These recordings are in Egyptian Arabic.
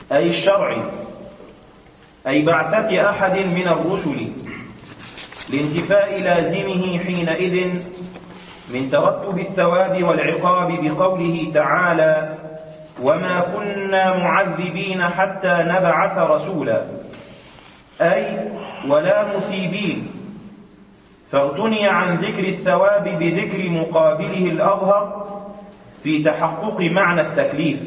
أي الشرع أي بعثة أحد من الرسل لانتفاء لازمه حينئذ من ترتب الثواب والعقاب بقوله تعالى وما كنا معذبين حتى نبعث رسولا أي ولا مثيبين فاغتني عن ذكر الثواب بذكر مقابله الأظهر في تحقق معنى التكليف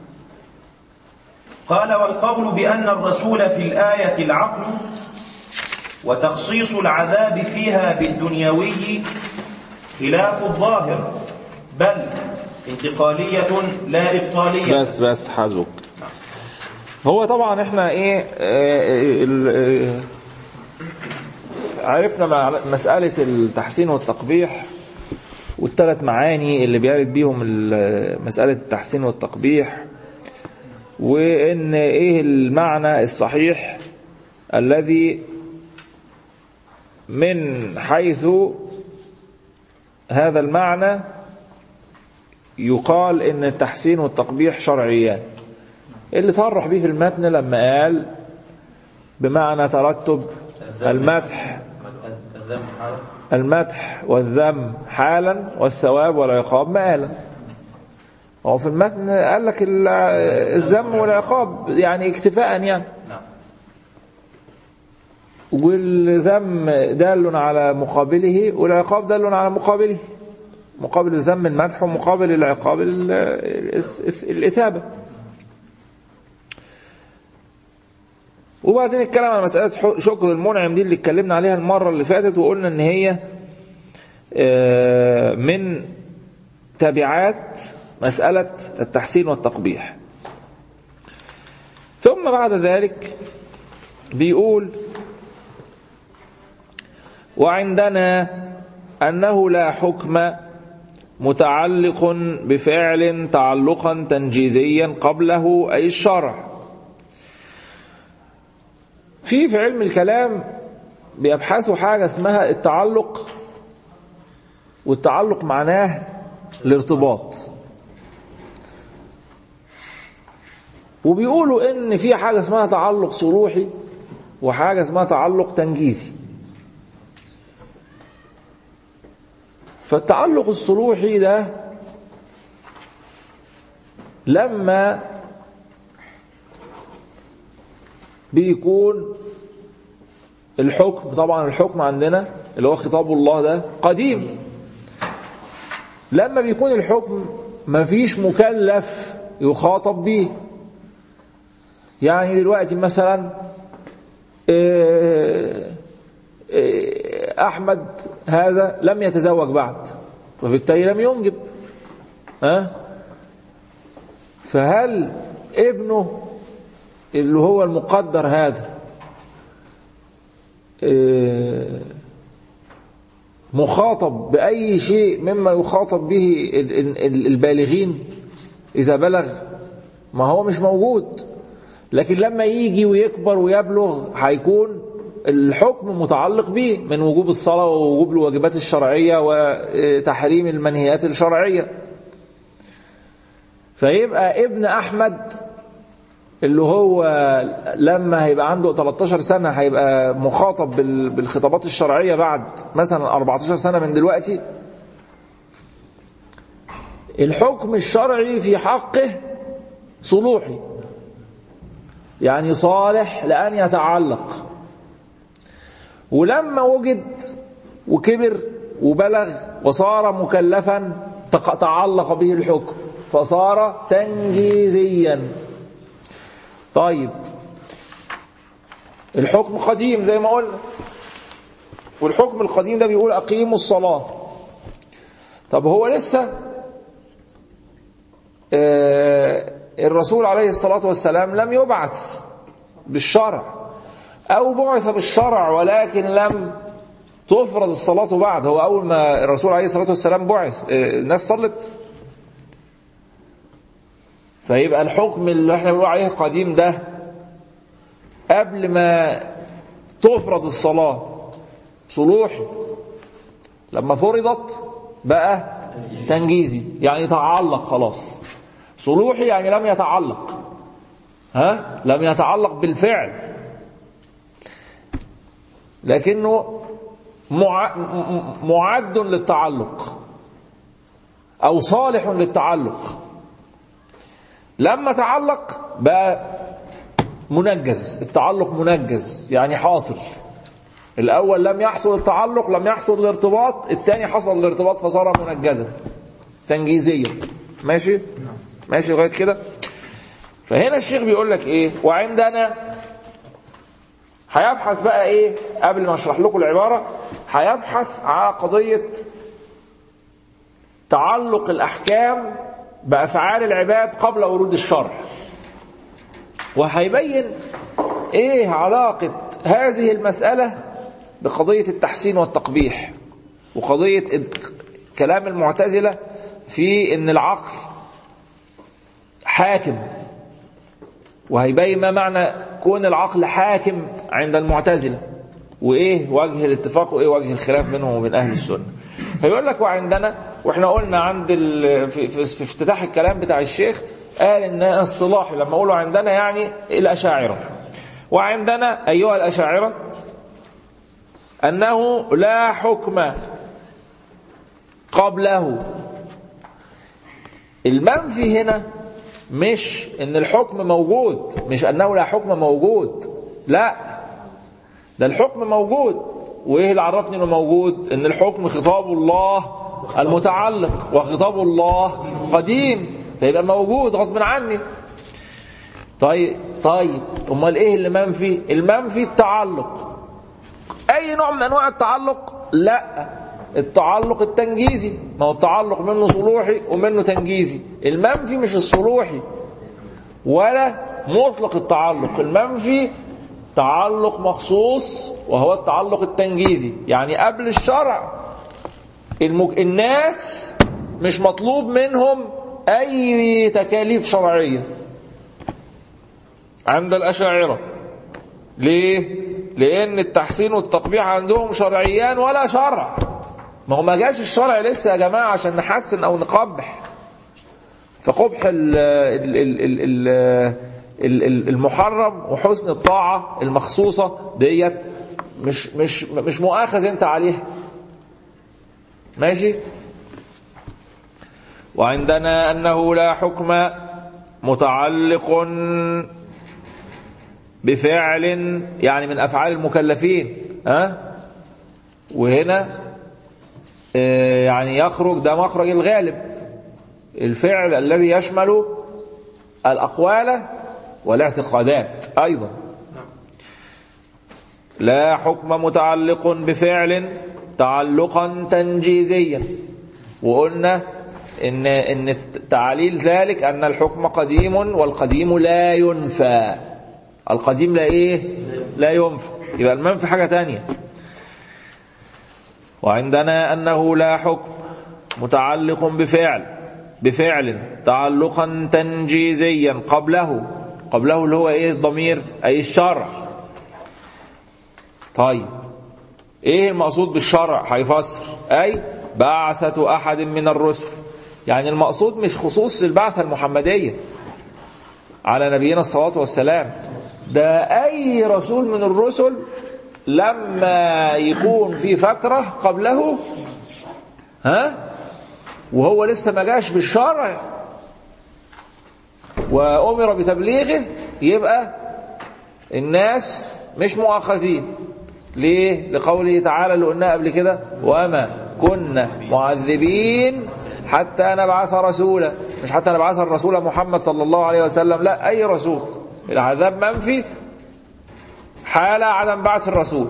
قال والقول بأن الرسول في الآية العقل وتخصيص العذاب فيها بالدنيوي خلاف الظاهر بل انتقالية لا إبطالية بس بس حزوك هو طبعا احنا ايه آه، ال- آه، عرفنا مع- مسألة التحسين والتقبيح والثلاث معاني اللي بيرد بيهم ال- مسألة التحسين والتقبيح وان ايه المعنى الصحيح الذي من حيث هذا المعنى يقال ان التحسين والتقبيح شرعيان اللي صرح به في المتن لما قال بمعنى ترتب المدح الذم حالا المدح والذم حالا والثواب والعقاب مآلا هو في المتن قال لك ال- الذم والعقاب يعني اكتفاء يعني نعم والذم دال على مقابله والعقاب دال على مقابله مقابل الذم المدح ومقابل العقاب ال- ال- الإثابة وبعدين اتكلم عن مسألة ح- شكر المنعم دي اللي اتكلمنا عليها المرة اللي فاتت وقلنا ان هي آه، من تبعات مسألة التحسين والتقبيح ثم بعد ذلك بيقول وعندنا أنه لا حكم متعلق بفعل تعلقا تنجيزيا قبله أي الشرع في في علم الكلام بيبحثوا حاجة اسمها التعلق والتعلق معناه الارتباط وبيقولوا ان في حاجة اسمها تعلق صلوحي وحاجة اسمها تعلق تنجيزي فالتعلق الصلوحي ده لما بيكون الحكم طبعا الحكم عندنا اللي هو خطاب الله ده قديم لما بيكون الحكم مفيش مكلف يخاطب به يعني دلوقتي مثلا آه، آه، أحمد هذا لم يتزوج بعد وبالتالي لم ينجب ها فهل ابنه اللي هو المقدر هذا آه، مخاطب بأي شيء مما يخاطب به ال- ال- البالغين إذا بلغ ما هو مش موجود لكن لما يجي ويكبر ويبلغ هيكون الحكم متعلق به من وجوب الصلاة ووجوب الواجبات الشرعية وتحريم المنهيات الشرعية فيبقى ابن أحمد اللي هو لما هيبقى عنده 13 سنة هيبقى مخاطب بال- بالخطابات الشرعية بعد مثلا 14 سنة من دلوقتي الحكم الشرعي في حقه صلوحي يعني صالح لأن يتعلق ولما وجد وكبر وبلغ وصار مكلفا تق- تعلق به الحكم فصار تنجيزيا طيب الحكم قديم زي ما قلنا والحكم القديم ده بيقول أقيموا الصلاة طب هو لسه آه، الرسول عليه الصلاة والسلام لم يبعث بالشرع أو بعث بالشرع ولكن لم تفرض الصلاة بعد هو أول ما الرسول عليه الصلاة والسلام بعث آه، الناس صلت فيبقى الحكم اللي احنا بنقول عليه قديم ده قبل ما تفرض الصلاة صلوحي لما فرضت بقى تنجيزي يعني تعلق خلاص صلوحي يعني لم يتعلق ها لم يتعلق بالفعل لكنه مع- م- معد للتعلق أو صالح للتعلق لما تعلق بقى منجز التعلق منجز يعني حاصل الأول لم يحصل التعلق لم يحصل الارتباط الثاني حصل الارتباط فصار منجزا تنجيزيا ماشي ماشي لغاية كده فهنا الشيخ بيقول لك ايه وعندنا هيبحث بقى ايه قبل ما اشرح لكم العبارة هيبحث على قضية تعلق الأحكام بأفعال العباد قبل ورود الشرع وهيبين ايه علاقة هذه المسألة بقضية التحسين والتقبيح وقضية إد- كلام المعتزلة في ان العقل حاكم وهيبين ما معنى كون العقل حاكم عند المعتزلة وايه وجه الاتفاق وايه وجه الخلاف بينهم وبين اهل السنه فيقول لك وعندنا واحنا قلنا عند ال... في, في, في افتتاح الكلام بتاع الشيخ قال ان اصطلاحي لما اقوله عندنا يعني الاشاعره وعندنا ايها الاشاعره انه لا حكم قبله المنفي هنا مش ان الحكم موجود مش انه لا حكم موجود لا ده الحكم موجود وايه اللي عرفني انه موجود ان الحكم خطاب الله المتعلق وخطاب الله قديم فيبقى موجود غصب عني طيب طيب امال ايه اللي منفي المنفي التعلق اي نوع من انواع التعلق لا التعلق التنجيزي ما هو التعلق منه صلوحي ومنه تنجيزي المنفي مش الصلوحي ولا مطلق التعلق المنفي تعلق مخصوص وهو التعلق التنجيزي يعني قبل الشرع المك... الناس مش مطلوب منهم أي تكاليف شرعية عند الأشاعرة ليه؟ لأن التحسين والتقبيح عندهم شرعيان ولا شرع ما هو ما جاش الشرع لسه يا جماعة عشان نحسن أو نقبح فقبح ال ال ال ال ال المحرم وحسن الطاعة المخصوصة ديت مش مش مش مؤاخذ انت عليها ماشي وعندنا أنه لا حكم متعلق بفعل يعني من أفعال المكلفين ها وهنا يعني يخرج ده مخرج الغالب الفعل الذي يشمل الأقوال والاعتقادات أيضا لا حكم متعلق بفعل تعلقا تنجيزيا وقلنا إن, إن تعليل ذلك أن الحكم قديم والقديم لا ينفى القديم لا إيه لا ينفى يبقى المنفى حاجة تانية وعندنا أنه لا حكم متعلق بفعل بفعل تعلقا تنجيزيا قبله قبله اللي هو ايه الضمير اي الشرع طيب ايه المقصود بالشرع هيفسر اي بعثة احد من الرسل يعني المقصود مش خصوص البعثة المحمدية على نبينا الصلاة والسلام ده اي رسول من الرسل لما يكون في فترة قبله ها وهو لسه ما جاش بالشرع وأمر بتبليغه يبقى الناس مش مؤاخذين ليه؟ لقوله تعالى اللي قلناه قبل كده وما كنا معذبين حتى نبعث رسولا مش حتى نبعث الرسول محمد صلى الله عليه وسلم لا أي رسول العذاب منفي حال عدم بعث الرسول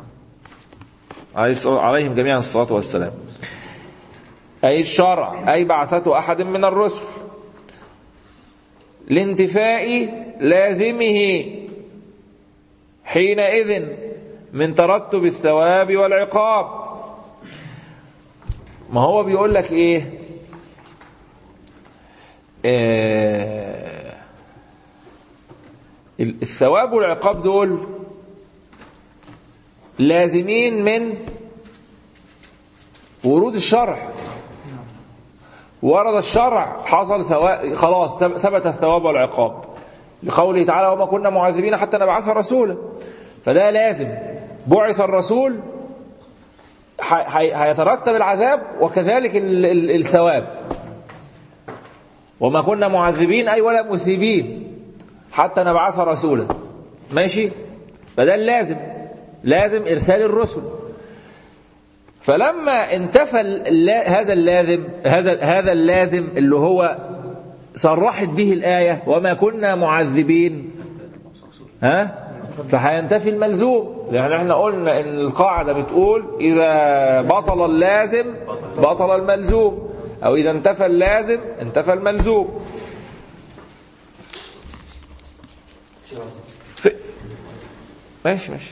عليهم جميعا الصلاة والسلام أي الشرع أي بعثة أحد من الرسل لانتفاء لازمه حينئذ من ترتب الثواب والعقاب ما هو بيقول لك ايه آه الثواب والعقاب دول لازمين من ورود الشرع ورد الشرع حصل ثواب خلاص ثبت الثواب والعقاب لقوله تعالى وما كنا معذبين حتى نبعث رسولا فده لازم بعث الرسول ح- ح- هيترتب العذاب وكذلك ال- ال- الثواب وما كنا معذبين أي ولا مثيبين حتى نبعث رسولا ماشي فده اللازم لازم إرسال الرسل فلما انتفى اللا- هذا اللازم هذا هذا اللازم اللي هو صرحت به الآية وما كنا معذبين ها فهينتفي الملزوم لأن احنا قلنا ان القاعدة بتقول إذا بطل اللازم بطل الملزوم أو إذا انتفى اللازم انتفى الملزوم في ماشي ماشي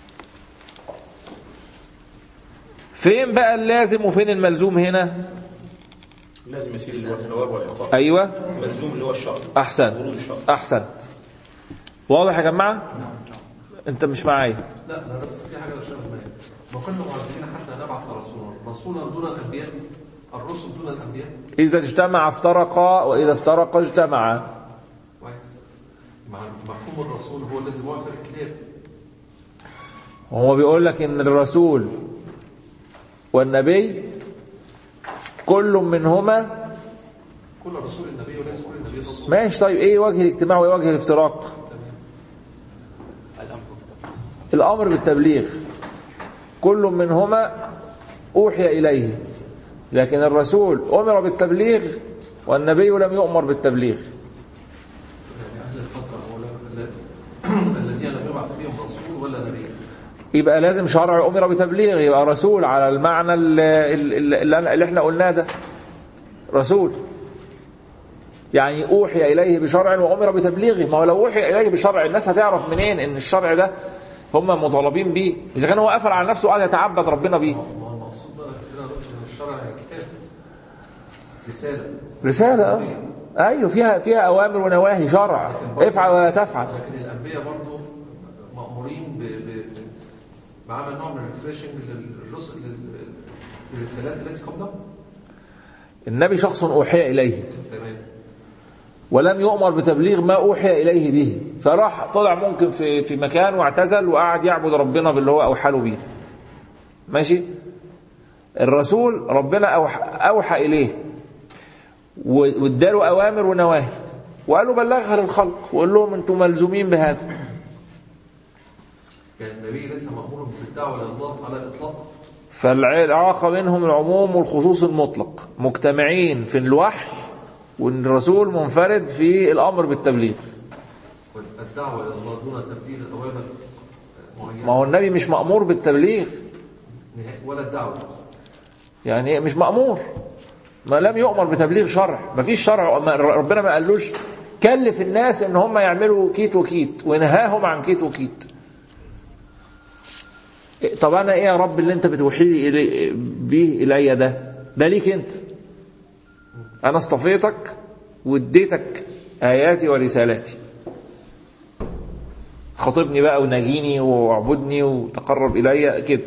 فين بقى اللازم وفين الملزوم هنا لازم يسير اللي هو الثواب والعقاب أيوة ملزوم اللي هو الشرط أحسن ورود الشرط أحسنت واضح يا جماعة أنت مش معايا لا لا بس في حاجه مش فاهم ما كنا معذبين حتى نبعث رسولا رسولا دون الانبياء الرسل دون الانبياء إذا اجتمع افترقا وإذا افترقا اجتمعا كويس مع مفهوم الرسول هو الذي وافق الكتاب وهو بيقول لك إن الرسول والنبي كل منهما كل رسول النبي وليس كل النبي رسول ماشي طيب إيه وجه الاجتماع وإيه وجه الافتراق الأمر بالتبليغ كل منهما أوحي إليه لكن الرسول أمر بالتبليغ والنبي لم يؤمر بالتبليغ يعني اهل الفتره ولا- الذين لم يبعث فيهم رسول ولا نبي يبقى لازم شرع أمر بتبليغ يبقى رسول على المعنى اللي, اللي, اللي احنا قلناه ده رسول يعني أوحي إليه بشرع وأمر بتبليغه ما هو لو أوحي إليه بشرع الناس هتعرف منين إن الشرع ده هم مطالبين بيه إذا كان هو قفل على نفسه وقعد يتعبد ربنا بيه ما هو المقصود بقى هنا ان الشرع كتاب رساله رسالة اه أيوه فيها فيها أوامر ونواهي شرع افعل ولا تفعل لكن الانبياء برضه مامورين ب ب بعمل نوع من الريفريشنج للرسل لل- للرسالات التي قبلهم النبي شخص أوحي إليه تمام ولم يؤمر بتبليغ ما أوحي إليه به فراح طلع ممكن في في مكان واعتزل وقعد يعبد ربنا باللي هو أوحى له به ماشي الرسول ربنا أوحى, أوحى إليه و- واداله أوامر ونواهي وقال له بلغها للخلق وقال لهم أنتم ملزومين بهذا يعني النبي ليس مأمورا بالدعوة إلى الله على الإطلاق فالعلاقة بينهم العموم والخصوص المطلق مجتمعين في الوحي والرسول منفرد في الأمر بالتبليغ والدعوة إلى الله دون تبديل أوامر ما معينة هو النبي مش مأمور بالتبليغ نهائي ولا الدعوة يعني إيه؟ مش مأمور ما لم يؤمر بتبليغ شرع ما فيش شرع ما- ربنا ما قالوش كلف الناس ان هم يعملوا كيت وكيت ونهاهم عن كيت وكيت إيه، طب انا ايه يا رب اللي انت بتوحي لي إلي- بيه الي ده ده ليك انت انا اصطفيتك واديتك اياتي ورسالاتي خاطبني بقى وناجيني واعبدني وتقرب الي كده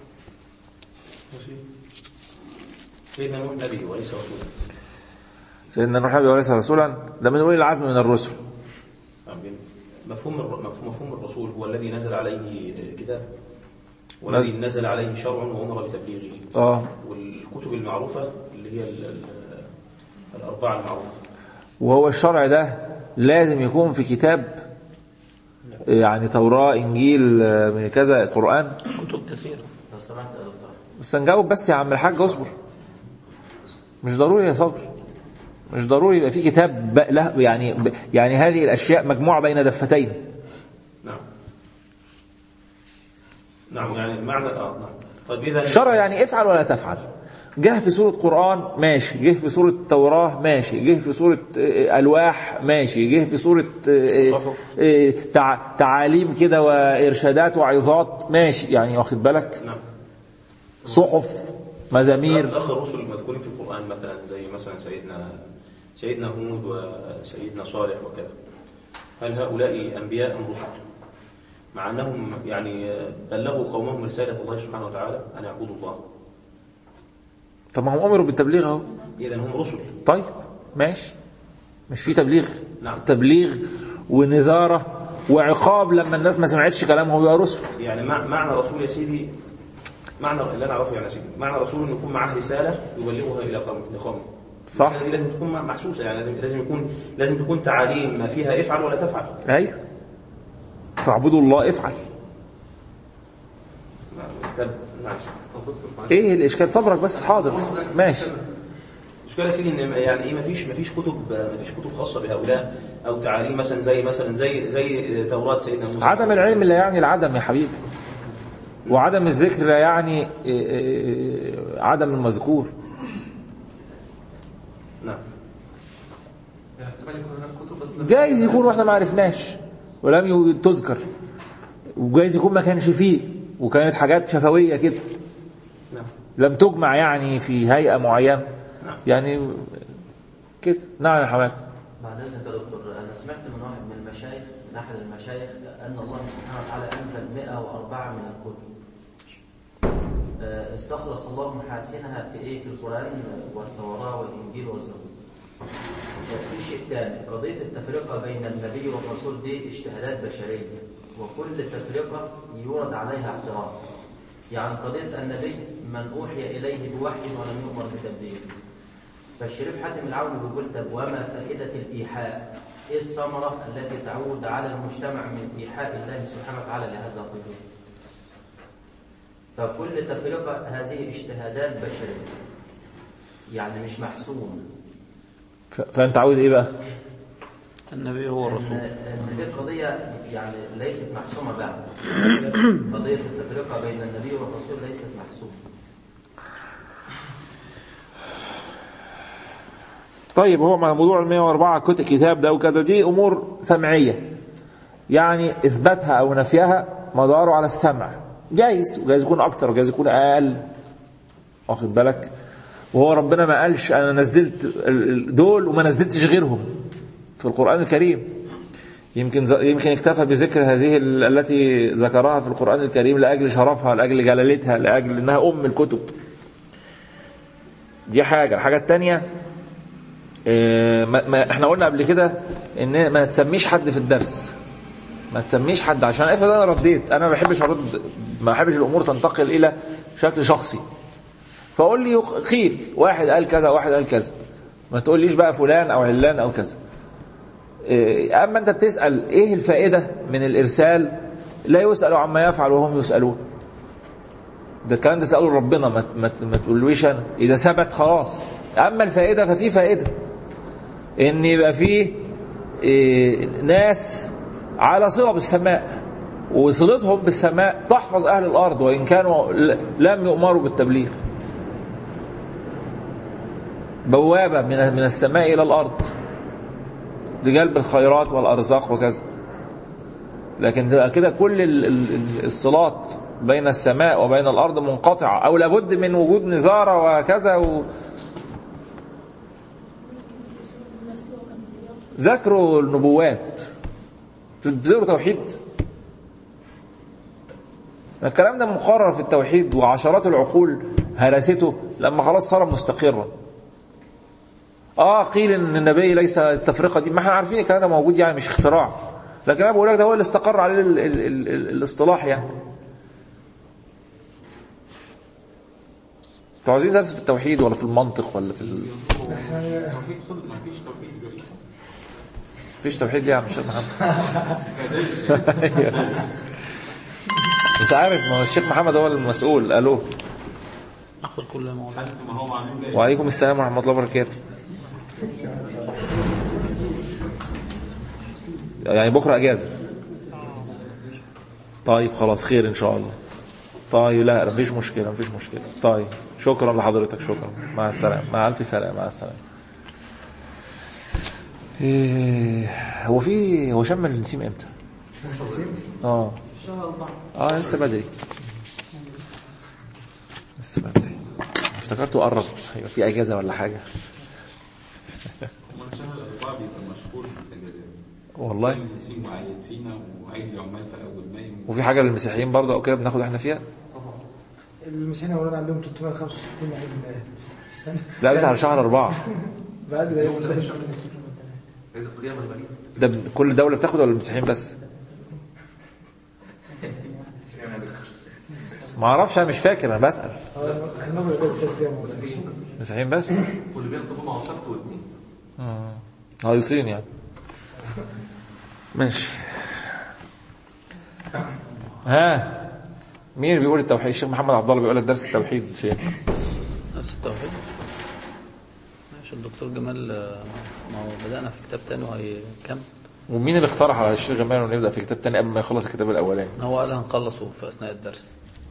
سيدنا نوح نبي وليس رسولا سيدنا نوح نبي وليس رسولا ده من اولي العزم من الرسل نعم. مفهوم الر- مفهوم مفهوم الرسول هو الذي نزل عليه كتاب والذي نزل. نزل عليه شرع وامر بتبليغه اه والكتب المعروفه اللي هي ال- ال- الاربعه المعروفه وهو الشرع ده لازم يكون في كتاب يعني توراة إنجيل آه، من كذا قرآن كتب كثيرة لو سمحت يا دكتور بس نجاوب بس يا عم الحاج اصبر مش ضروري يا صبر مش ضروري يبقى في كتاب ب- له يعني ب- يعني هذه الأشياء مجموعة بين دفتين نعم نعم يعني معنى اه نعم طيب اذا الشرع يعني افعل ولا تفعل جه في سورة قرآن ماشي جه في سورة توراة ماشي جه في سورة آه، ألواح ماشي جه في سورة آه، آه، تع- تعاليم كده وإرشادات وعظات ماشي يعني واخد بالك نعم صحف مزامير اخر الرسل المذكورين في القران مثلا زي مثلا سيدنا سيدنا هود وسيدنا صالح وكذا هل هؤلاء انبياء ام رسل؟ مع انهم يعني بلغوا قومهم رساله الله سبحانه وتعالى ان يعبدوا الله طب ما هم أمروا بالتبليغ أهو اذا هم رسل طيب ماشي مش في تبليغ نعم. تبليغ ونذارة وعقاب لما الناس ما سمعتش كلامه ويبقى رسل يعني مع- معنى رسول يا سيدي معنى اللي انا اعرفه يعني يا سيدي معنى رسول انه يكون معاه رساله يبلغها الى قومه لقومه صح. الرسالة دي لازم تكون محسوسه يعني لازم لازم يكون لازم تكون تعاليم ما فيها افعل ولا تفعل ايوه فاعبدوا الله افعل طب نعم طب دكتور معلش. ايه الاشكال صبرك بس حاضر ماشي المشكله يا سيدي ان يعني ايه ما فيش ما فيش كتب ما فيش كتب خاصه بهؤلاء او تعاليم مثلا زي مثلا زي زي توراة سيدنا موسى عدم العلم لا يعني العدم يا حبيبي وعدم الذكر لا يعني إيه، إيه، عدم المذكور نعم يعني احتمال يكون هناك كتب بس لم- جايز يكون واحنا ما عرفناش ولم ي- تذكر وجايز يكون ما كانش فيه وكانت حاجات شفوية كده نعم لم تجمع يعني في هيئة معينة نعم. يعني كده نعم يا حماد بعد اذنك يا دكتور انا سمعت من واحد من المشايخ من احد المشايخ ان الله سبحانه وتعالى انزل 104 من الكتب آه، استخلص الله محاسنها في ايه في القران والتوراه والانجيل والزبور آه، في شيء ثاني قضيه التفرقه بين النبي والرسول دي اجتهادات بشريه وكل تفرقه يورد عليها اعتراض يعني قضيه النبي من اوحي اليه بوحي ولم يؤمر بتبليغه فالشريف حاتم العوني بيقول طب وما فائدة الإيحاء؟ إيه الثمرة التي تعود على المجتمع من إيحاء الله سبحانه وتعالى لهذا الرجل؟ فكل تفرقة هذه اجتهادات بشرية يعني مش محسوم ف- فأنت عاوز إيه بقى النبي هو إن الرسول إن دي القضية يعني ليست محسومة بعد قضية التفرقة بين النبي والرسول ليست محسومة طيب هو مع موضوع ال 104 كت- كتاب ده وكذا دي امور سمعيه يعني اثباتها او نفيها مداره على السمع جايز وجايز يكون اكتر وجايز يكون اقل واخد بالك وهو ربنا ما قالش انا نزلت ال- ال- دول وما نزلتش غيرهم في القران الكريم يمكن ز- يمكن اكتفى بذكر هذه ال- التي ذكرها في القران الكريم لاجل شرفها لاجل جلالتها لاجل انها ام الكتب دي حاجه الحاجه الثانيه إيه، ما ما احنا قلنا قبل كده ان ما تسميش حد في الدرس ما تسميش حد عشان افرض انا رديت انا ما بحبش ارد ما بحبش الامور تنتقل الى شكل شخصي فقول لي خيل واحد قال كذا واحد قال كذا ما تقوليش بقى فلان او علان او كذا إيه، اما انت بتسال ايه الفائده من الارسال لا يسال عما يفعل وهم يسالون ده الكلام ده سأله ربنا ما ما ما تقولوش انا اذا ثبت خلاص اما الفائده ففي فائده ان يبقى فيه إيه، ناس على صله بالسماء وصلتهم بالسماء تحفظ اهل الارض وان كانوا ل- لم يؤمروا بالتبليغ بوابه من من السماء الى الارض لجلب الخيرات والارزاق وكذا لكن تبقى كده كل ال- ال- ال- الصلات بين السماء وبين الارض منقطعه او لابد من وجود نزاره وكذا و... ذكروا النبوات تذكروا توحيد الكلام ده مقرر في التوحيد وعشرات العقول هرسته لما خلاص صار مستقرا اه قيل ان النبي ليس التفرقه دي ما احنا عارفين الكلام ده موجود يعني مش اختراع لكن انا بقول لك ده هو اللي استقر عليه ال ال ال ال الاصطلاح يعني انتوا عاوزين درس في التوحيد ولا في المنطق ولا في ال... توحيد خلق ما فيش توحيد جريء مفيش توحيد ليه يا عم الشيخ محمد مش عارف ما هو الشيخ محمد هو المسؤول الو ناخد كل ما مولانا حتى ما هو معلوم جاي وعليكم السلام ورحمه الله وبركاته يعني بكره اجازه طيب خلاص خير ان شاء الله طيب لا مفيش مشكله مفيش مشكله طيب شكرا لحضرتك شكرا مع السلامه مع الف سلامه مع السلامه إيه هو في هو شم النسيم امتى؟ اه اه لسه بدري لسه بدري افتكرته قرب هيبقى في اجازه ولا حاجه امال شهر الاربعاء بيبقى مشهور بالتجارب والله نسيم وعيد سينا وعيد العمال في اول مايو وفي حاجه للمسيحيين برضه او كده بناخد احنا فيها المسيحيين اولاد عندهم 365 عيد ميلاد في السنه لا لسه على شهر أربعة بعد ده يوم السنه عيد القيامة المجيد ده كل دولة بتاخد ولا المسيحيين بس ما اعرفش انا مش فاكر انا بسأل المغرب بس فيها موسيقى مسيحيين بس واللي بياخدوا جمعه وسبت واثنين هايصين يعني ماشي ها مين اللي بيقول التوحيد الشيخ محمد عبد الله بيقول لك درس التوحيد فين نفس التوحيد ماشي الدكتور جمال آه، ما هو بدأنا في كتاب تاني وهيكمل ومين اللي اقترح على الشيخ جمال انه نبدا في كتاب تاني قبل ما يخلص الكتاب الاولاني هو قال هنخلصه في أثناء الدرس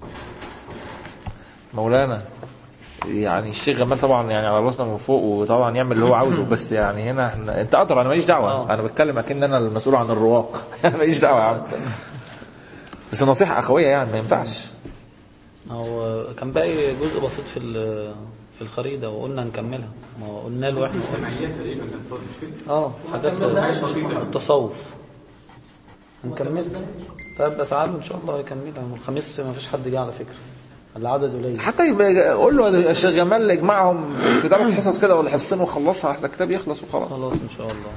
مولانا يعني الشيخ جمال طبعا يعني على راسنا من فوق وطبعا يعمل اللي هو عاوزه بس يعني هنا احنا انت ادرى انا ماليش دعوه آه. انا بتكلم اكن انا المسؤول عن الرواق انا ماليش دعوه يا عم بس نصيحه اخويه يعني ما ينفعش هو كان باقي جزء بسيط في ال- في الخريدة وقلنا نكملها ما هو قلنا له احنا السمعيات تقريبا كان فاضي مش كده؟ اه حاجات التصوف نكمل طيب تعالوا ان شاء الله يكملها يوم الخميس ما فيش حد جه على فكرة العدد قليل حتى يبقى قول له يا الشيخ جمال اجمعهم في ثلاث حصص كده ولا حصتين وخلصها احنا الكتاب يخلص وخلاص خلاص ان شاء الله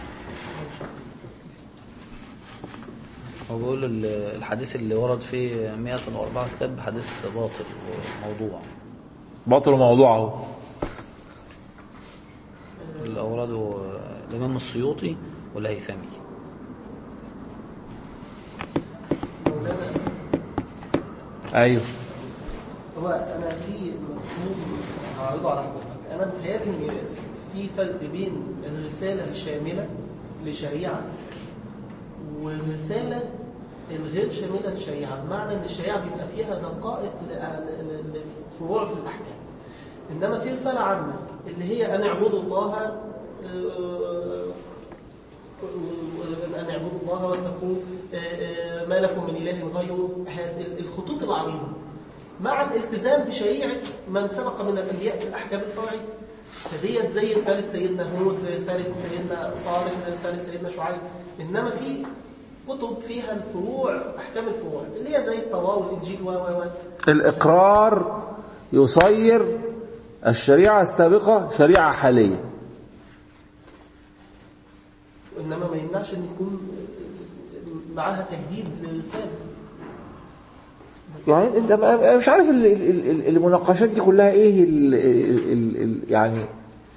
هو بيقول ال- الحديث اللي ورد فيه 104 كتاب حديث باطل وموضوع باطل موضوعه اللي أورده الإمام السيوطي والهيثمي ايوه هو انا في مفهوم هعرضه على حضرتك انا متهيألي ان في فرق بين الرساله الشامله لشريعه والرساله الغير شامله للشريعه بمعنى ان الشريعه بيبقى فيها دقائق ل- ل- لفروع في الاحكام انما في رساله عامه اللي هي ان اعبدوا الله آه، أن اعبدوا الله واتقوه آه، آه، ما لكم من إله غيره هذه الخطوط العريضة مع الالتزام بشريعة من سبق من الأنبياء في الأحكام الفرعية فديت زي رسالة سيدنا هود زي رسالة سيدنا صالح زي رسالة سيدنا شعيب إنما في كتب فيها الفروع أحكام الفروع اللي هي زي التوراة والإنجيل و و و الاقرار يصير الشريعه السابقه شريعه حاليه إنما ما يمنعش إن يكون معاها تجديد للرسالة يعني انت أنا مش عارف ال- ال- ال- المناقشات دي كلها ايه ال ال ال يعني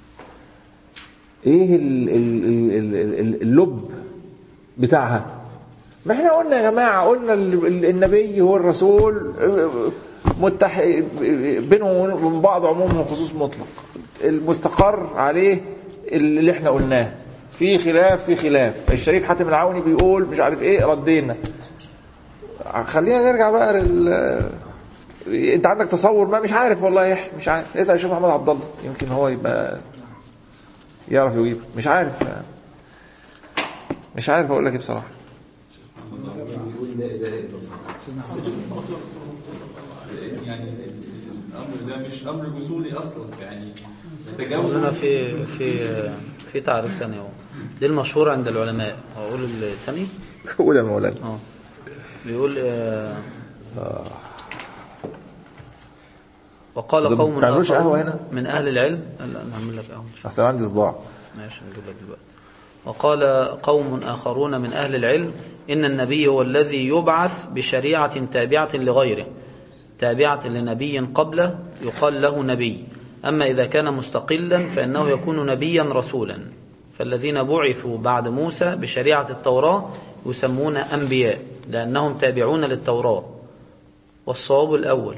ايه ال ال ال ال اللب بتاعها ما احنا قلنا يا جماعه قلنا ال- ال- النبي هو الرسول متح بينهم وبين بعض عموم وخصوص مطلق المستقر عليه اللي احنا قلناه في خلاف في خلاف الشريف حاتم العوني بيقول مش عارف ايه ردينا خلينا نرجع بقى لل انت عندك تصور ما مش عارف والله يا يحيى مش عارف اسال الشيخ محمد عبد الله يمكن هو يبقى يعرف يجيب مش عارف مش عارف اقول لك ايه بصراحه يعني الامر ده مش امر جزولي اصلا يعني تجاوز قلنا في في في تعريف ثاني اهو دي المشهور عند العلماء اقول الثاني قول يا مولانا اه بيقول آه، وقال ده قوم بتعملوش آخرون قهوة هنا؟ من اهل العلم لا نعمل لك قهوه اصل عندي صداع ماشي نجيب لك دلوقتي وقال قوم آخرون من أهل العلم إن النبي هو الذي يبعث بشريعة تابعة لغيره تابعة لنبي قبله يقال له نبي أما إذا كان مستقلا فإنه يكون نبيا رسولا فالذين بعثوا بعد موسى بشريعة التوراة يسمون أنبياء لأنهم تابعون للتوراة والصواب الأول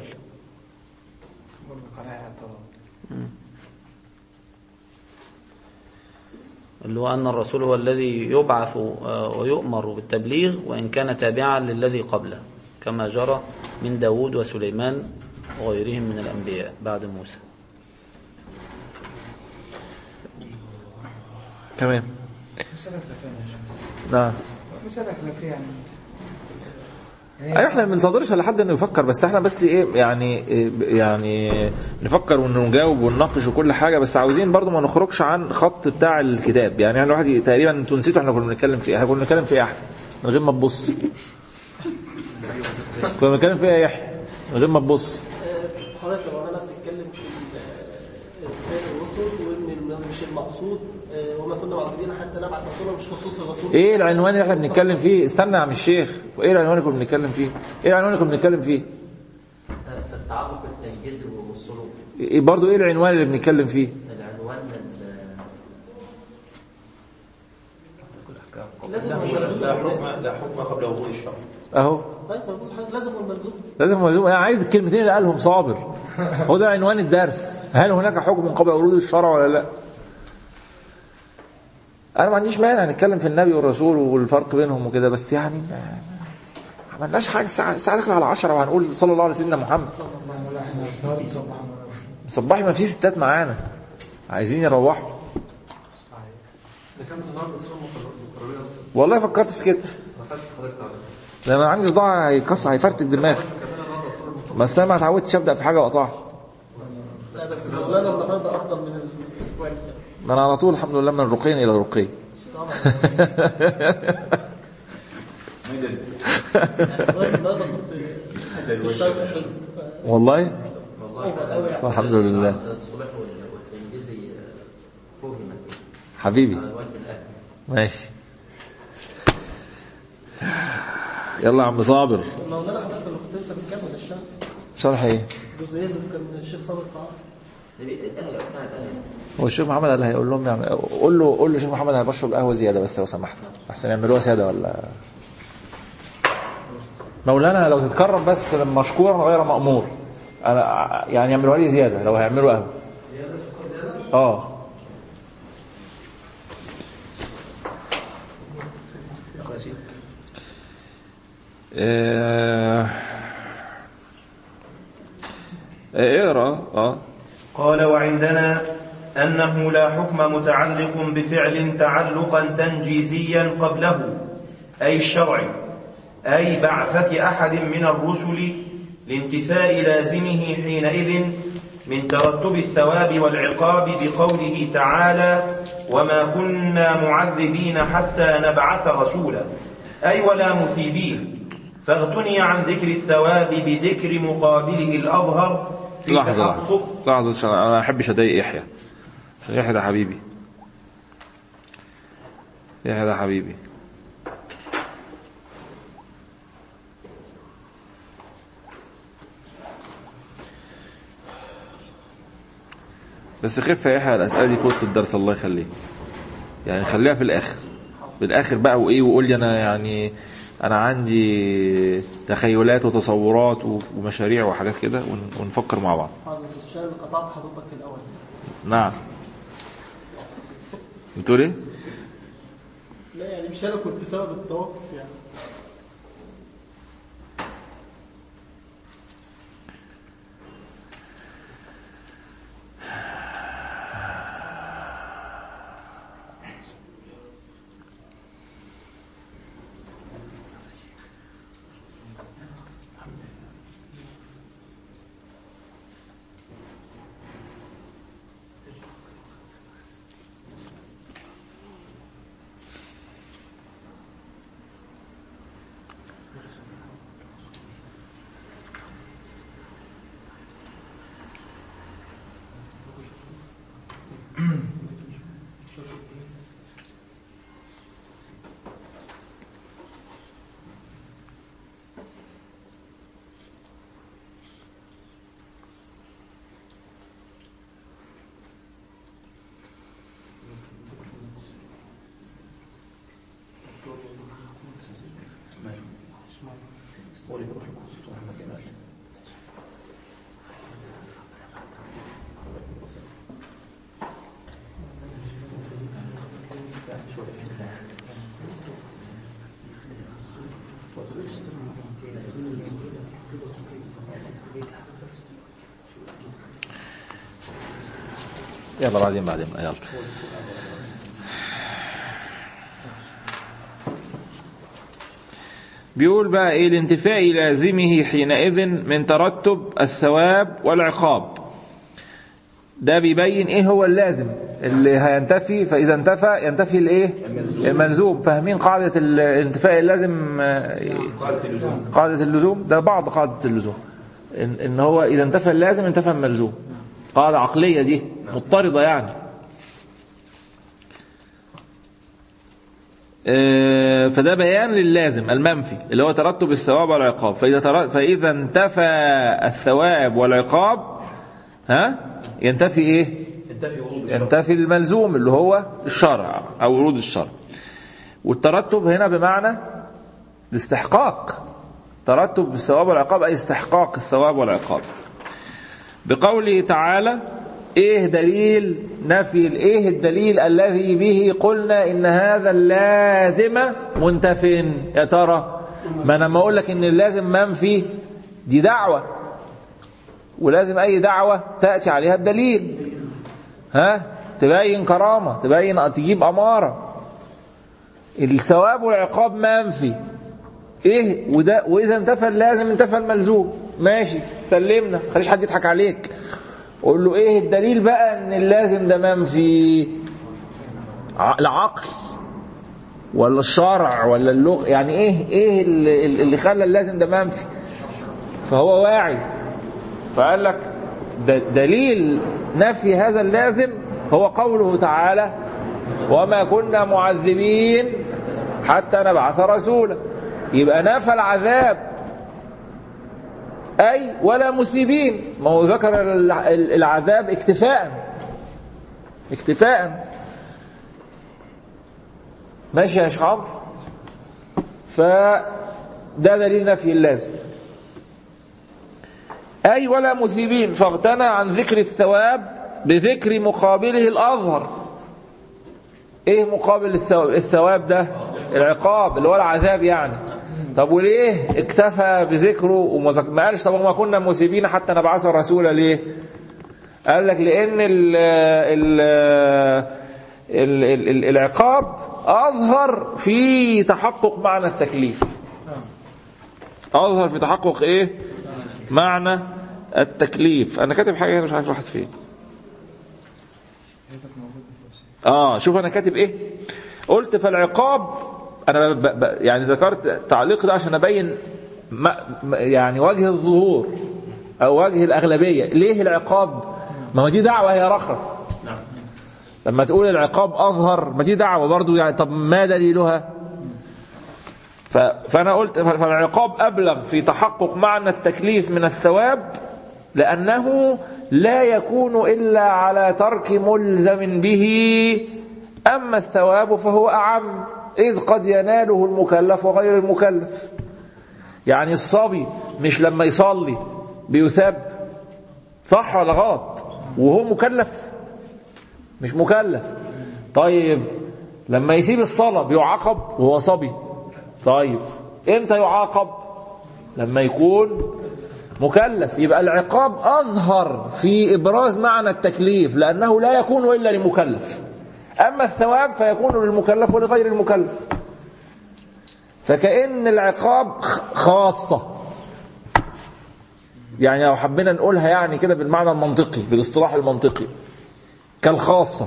اللي هو أن الرسول هو الذي يبعث آه، ويؤمر بالتبليغ وإن كان تابعا للذي قبله كما جرى من داود وسليمان وغيرهم من الأنبياء بعد موسى تمام مسألة خلافية يا شيخ. نعم مسألة خلافية يعني ايوه احنا ما بنصدرش لحد انه يفكر بس احنا بس ايه يعني إيه يعني نفكر ونجاوب ونناقش وكل حاجه بس عاوزين برضو ما نخرجش عن خط بتاع الكتاب يعني يعني الواحد ي- تقريبا انتوا نسيتوا احنا كنا بنتكلم في ايه احنا كنا بنتكلم في ايه يا احمد من غير ما تبص كنا بنتكلم في ايه يا يحيى من غير ما تبص آه، حضرتك لو انا بتتكلم في ال- رسالة الرسل وان الم- مش المقصود آه، وما كنا كنا معذبين حتى نبعث رسولا مش خصوص الرسول ايه العنوان اللي احنا بنتكلم فيه استنى يا عم الشيخ ايه العنوان اللي كنا بنتكلم فيه ايه العنوان اللي كنا بنتكلم فيه في التعلق التنجيزي والسلوك إيه برضه ايه العنوان اللي بنتكلم فيه العنوان ال- لازم لا والملزوم لا حكم لا حكم قبل وجود الشرع اهو طيب ما بقول حاجة، لازم والملزوم لازم ملزوم انا عايز الكلمتين اللي قالهم صابر هو ده عنوان الدرس هل هناك حكم قبل ورود الشرع ولا لا انا ما عنديش مانع نتكلم في النبي والرسول والفرق بينهم وكده بس يعني ما ما عملناش حاجه الساعه الساعه داخله على 10 وهنقول صلى الله على سيدنا محمد صباحي ما في ستات معانا عايزين يروحوا نكمل النهارده اسئله مقرريه والله فكرت في كده انا خدت حضرتك على لان انا عندي صداع هيكسر هيفرتك دماغي كملنا النهارده اسئله مقرريه بس انا ما اتعودتش ابدا في حاجه واقطعها لا بس مولانا النهارده افضل من الاسبوع اللي فات ما انا على طول الحمد لله من الرقين الى الرقي طبعا ميدل والله النهارده كنت في الشرق حلو والله اوفر قوي يعني الحمد لله الصلح وال- والتنجيزي آه، فهمت حبيبي على الوجه الاهلي ماشي يلا يا عم صابر مولانا حضرتك اللي كنت لسه بنكمل الشرح شرح ايه الجزئيه اللي كان الشيخ صابر قاعد الاهلي اثناء الاهلي هو الشيخ محمد قال هيقول لهم يعني قول له قول له الشيخ محمد انا بشرب قهوه زياده بس لو سمحت احسن يعملوها ساده ولا مولانا لو تتكرم بس مشكورا غير مأمور انا يعني يعملوها لي زياده لو هيعملوا قهوه اه آه، اقرا اه قال وعندنا أنه لا حكم متعلق بفعل تعلقا تنجيزيا قبله أي الشرعي أي بعثة أحد من الرسل لانتفاء لازمه حينئذ من ترتب الثواب والعقاب بقوله تعالى وما كنا معذبين حتى نبعث رسولا أي ولا مثيبين فاغتني عن ذكر الثواب بذكر مقابله الأظهر في لحظة تحقق لحظة لحظة عشان أنا ما أحبش أضايق يحيى عشان يحيى ده حبيبي يحيى ده حبيبي بس خف يا يحيى الأسئلة دي في وسط الدرس الله يخليك يعني خليها في الآخر في الآخر بقى وإيه وقول لي أنا يعني أنا عندي تخيلات وتصورات و- ومشاريع وحاجات كده ون- ونفكر مع بعض حاضر بس عشان اللي قطعت حضرتك في الاول نعم بتقول ايه؟ لا يعني مش انا كنت سبب التوقف يعني يلا بعدين بعدين يلا بيقول بقى ايه لانتفاء لازمه حينئذ من ترتب الثواب والعقاب ده بيبين ايه هو اللازم اللي هينتفي فاذا انتفى ينتفي الايه الملزوم فاهمين قاعده الانتفاء اللازم آه، قاعدة اللزوم قاعدة اللزوم ده بعض قاعدة اللزوم إن, إن هو إذا انتفى اللازم انتفى الملزوم قاعدة عقلية دي مضطردة يعني آه، فده بيان للازم المنفي اللي هو ترتب الثواب والعقاب فإذا, تر... فإذا انتفى الثواب والعقاب ها ينتفي إيه ينتفي ورود الشرع ينتفي الملزوم اللي هو الشرع أو ورود الشرع والترتب هنا بمعنى الاستحقاق ترتب الثواب والعقاب أي استحقاق الثواب والعقاب بقوله تعالى ايه دليل نفي ايه الدليل الذي به قلنا ان هذا اللازم منتف يا ترى ما انا لما اقول لك ان اللازم منفي دي دعوه ولازم اي دعوه تاتي عليها بدليل ها تبين كرامه تبين تجيب اماره الثواب والعقاب منفي ايه وده واذا انتفى اللازم انتفى الملزوم ماشي سلمنا خليش حد يضحك عليك قول له ايه الدليل بقى ان اللازم ده منفي ع- العقل ولا الشرع ولا اللغة يعني ايه ايه اللي, اللي خلى اللازم ده منفي فهو واعي فقال لك د- دليل نفي هذا اللازم هو قوله تعالى وما كنا معذبين حتى نبعث رسولا يبقى نفى العذاب أي ولا مسيبين ما هو ذكر الع- العذاب اكتفاء اكتفاء ماشي يا شيخ عمرو فده دليل نفي اللازم أي ولا مثيبين فاغتنى عن ذكر الثواب بذكر مقابله الأظهر إيه مقابل الثواب, الثواب ده العقاب اللي هو العذاب يعني طب وليه اكتفى بذكره وما ذك- ما قالش طب ما كنا مثيبين حتى نبعث الرسول ليه قال لك لأن ال ال ال ال ال العقاب أظهر في تحقق معنى التكليف أظهر في تحقق إيه معنى التكليف أنا كاتب حاجة هنا مش عارف راحت فين آه شوف أنا كاتب إيه قلت فالعقاب أنا ب ب يعني ذكرت تعليق ده عشان أبين ما ما- يعني وجه الظهور أو وجه الأغلبية ليه العقاب ما هو دي دعوة يا رخرة نعم لما تقول العقاب أظهر ما دي دعوة برضو يعني طب ما دليلها ف- فأنا قلت فالعقاب أبلغ في تحقق معنى التكليف من الثواب لأنه لا يكون إلا على ترك ملزم به أما الثواب فهو أعم إذ قد يناله المكلف وغير المكلف يعني الصبي مش لما يصلي بيثاب صح ولا غلط وهو مكلف مش مكلف طيب لما يسيب الصلاة بيعاقب وهو صبي طيب امتى يعاقب لما يكون مكلف يبقى العقاب أظهر في إبراز معنى التكليف لأنه لا يكون إلا لمكلف أما الثواب فيكون للمكلف ولغير المكلف فكأن العقاب خ- خاصة يعني لو حبينا نقولها يعني كده بالمعنى المنطقي بالاصطلاح المنطقي كالخاصة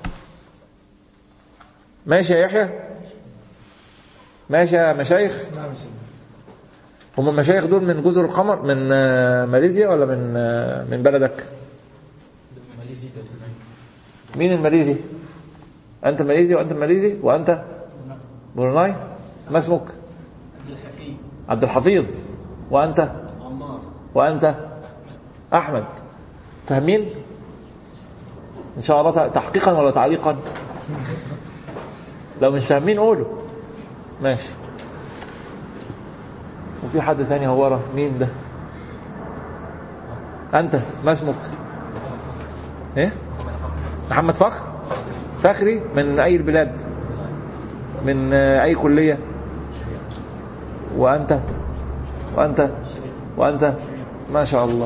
ماشي يا يحيى ماشي يا مشايخ نعم يا سيدي هم المشايخ دول من جزر القمر من آه، ماليزيا ولا من آه، من بلدك مين الماليزي أنت ماليزي وأنت ماليزي وأنت بروناي ما اسمك عبد الحفيظ وأنت وأنت أحمد فاهمين إن شاء الله تحقيقا ولا تعليقا لو مش فاهمين قولوا ماشي وفي حد ثاني هو ورا مين ده أنت ما اسمك إيه محمد فخر فخري من أي البلاد من آه، أي كلية وأنت وأنت وأنت ما شاء الله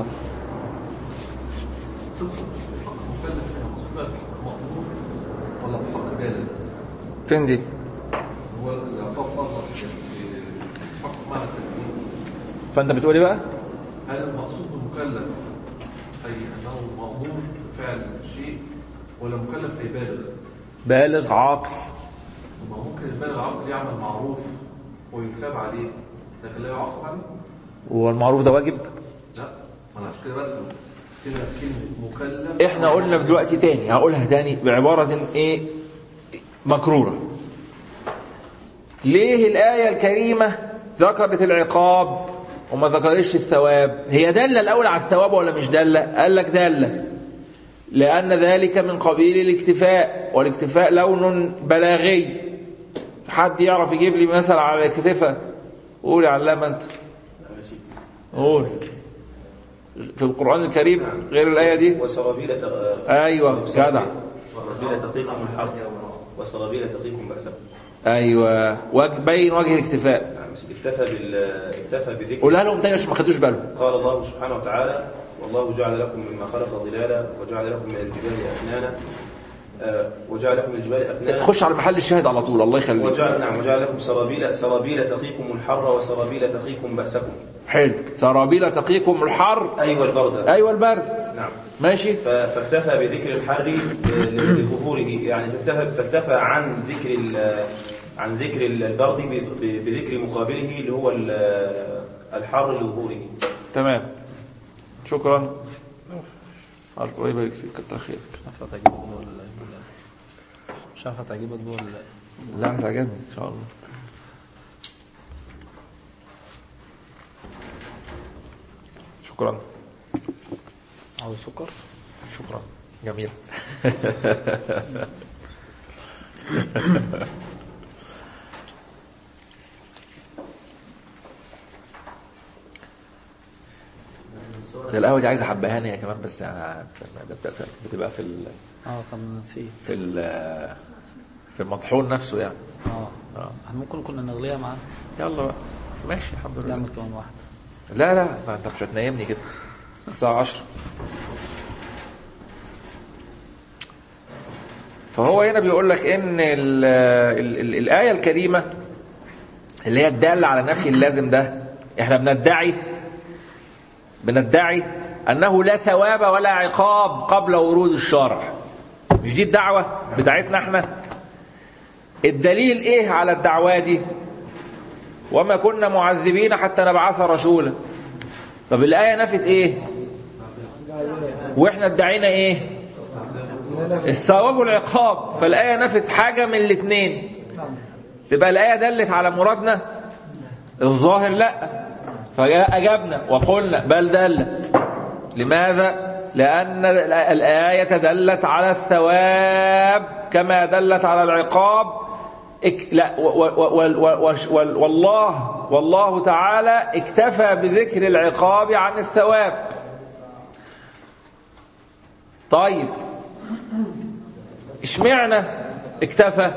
مكلف هنا مقصود بقى الحق مأمور ولا الحق بالغ فين دي هو العقاب أصلا في حق معنى التكليف فأنت بتقولي بقى هل المقصود بالمكلف أي أنه مأمور بفعل شيء ولا مكلف أي بالغ؟ بالغ عاقل ما هو ممكن البالغ العقل يعمل معروف ويثاب عليه لكن لا يعاقب عليه؟ والمعروف ده واجب لا أنا عشان كده بسأل كده كلمة مكلف احنا قلنا دلوقتي تاني هقولها تاني بعبارة ايه مكرورة ليه الآية الكريمة ذكرت العقاب وما ذكرتش الثواب هي دالة الأول على الثواب ولا مش دالة قال لك دالة لأن ذلك من قبيل الاكتفاء والاكتفاء لون بلاغي حد يعرف يجيب لي مثل على الاكتفاء قول يا علامة انت قول في القرآن الكريم غير الآية دي وسرابيل تق- أيوة جدع سرابيل تقيكم الحرب وسرابيل تقيكم بأسكم أيوة وج- بين وجه الاكتفاء نعم، بس اكتفى بال اكتفى بذكر قولها لهم تاني عشان ما خدوش بالهم قال الله سبحانه وتعالى والله جعل لكم مما خلق ظلالا وجعل لكم من الجبال أكنانا آه، وجعل لكم من الجبال أكنانا خش على محل الشاهد على طول الله يخليك وجعل نعم وجعل لكم سرابيل سرابيل تقيكم الحر وسرابيل تقيكم بأسكم حلو سرابيل تقيكم الحر أيوة البرد أيوة البرد نعم ماشي ف- فاكتفى بذكر الحر ل- لظهوره يعني فاكتفى فاكتفى عن ذكر ال- عن ذكر البرد ب- ب- بذكر مقابله اللي هو ال- الحر لظهوره تمام شكرا الله يبارك فيك كتر خيرك مش عارف هتعجبك دول ولا لا. مش عارف هتعجبك دول ولا لا. لا هتعجبني ان شاء الله شكرا عاوز سكر شكرا جميل القهوة دي عايزة حبهاني هي كمان بس يعني بتبقى في ال اه طب نسيت في ال في المطحون نفسه يعني اه اه ممكن كنا نغليها معانا يلا بقى بس ماشي الحمد لله نعمل كمان واحده لا لا ما انت مش هتنيمني كده الساعة 10 فهو هنا بيقول لك ان ال ال ال الآية الكريمة اللي هي الدالة على نفي اللازم ده احنا بندعي بندعي انه لا ثواب ولا عقاب قبل ورود الشرع مش دي الدعوة بتاعتنا احنا الدليل ايه على الدعوة دي وما كنا معذبين حتى نبعث رسولا طب الآية نفت ايه واحنا ادعينا ايه الثواب والعقاب فالآية نفت حاجة من الاثنين تبقى الآية دلت على مرادنا الظاهر لا فأجبنا وقلنا بل دلت لماذا لأن الآية دلت على الثواب كما دلت على العقاب اك... لا و... و... و... و... و... والله والله تعالى اكتفى بذكر العقاب عن الثواب طيب اشمعنى اكتفى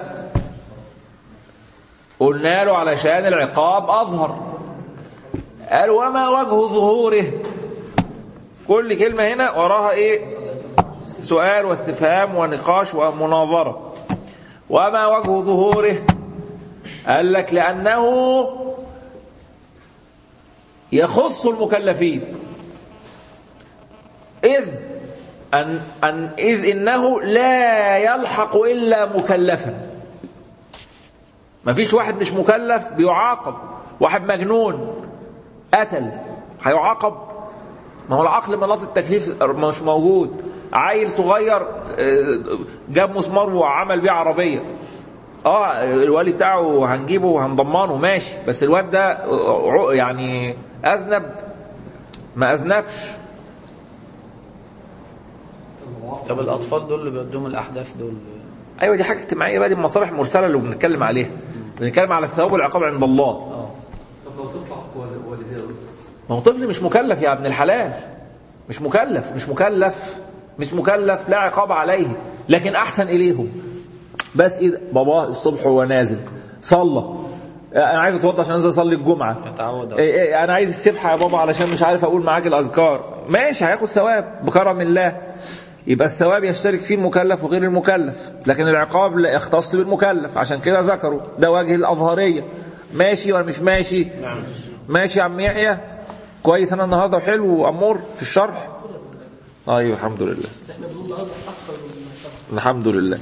قلنا له علشان العقاب اظهر قال وما وجه ظهوره كل كلمة هنا وراها ايه سؤال واستفهام ونقاش ومناظرة وما وجه ظهوره قال لك لأنه يخص المكلفين إذ أن, أن إذ إنه لا يلحق إلا مكلفا ما فيش واحد مش مكلف بيعاقب واحد مجنون قتل هيعاقب ما هو العقل مناط التكليف مش موجود عيل صغير جاب مسمار وعمل بيه عربية اه الوالي بتاعه هنجيبه وهنضمنه ماشي بس الواد ده يعني اذنب ما اذنبش طب الاطفال دول اللي بيودوهم الاحداث دول ايوه دي حاجه اجتماعيه بقى دي المصالح المرسله اللي بنتكلم عليها بنتكلم على الثواب والعقاب عند الله اه طب لو تطلع وال- والديه ما هو طفل مش مكلف يا ابن الحلال مش مكلف مش مكلف مش مكلف لا عقاب عليه لكن احسن اليهم بس ايه ده؟ باباه الصبح وهو نازل صلى انا عايز اتوضى عشان انزل اصلي الجمعه يتعود إيه إيه انا عايز السبحه يا بابا علشان مش عارف اقول معاك الاذكار ماشي هياخد ثواب بكرم الله يبقى الثواب يشترك فيه المكلف وغير المكلف لكن العقاب لا يختص بالمكلف عشان كده ذكروا ده وجه الاظهريه ماشي ولا مش ماشي ماشي يا عم يحيى كويس انا النهارده وحلو وامور في الشرح ايوه الحمد لله احنا بنقول النهارده اكثر من سبعه الحمد لله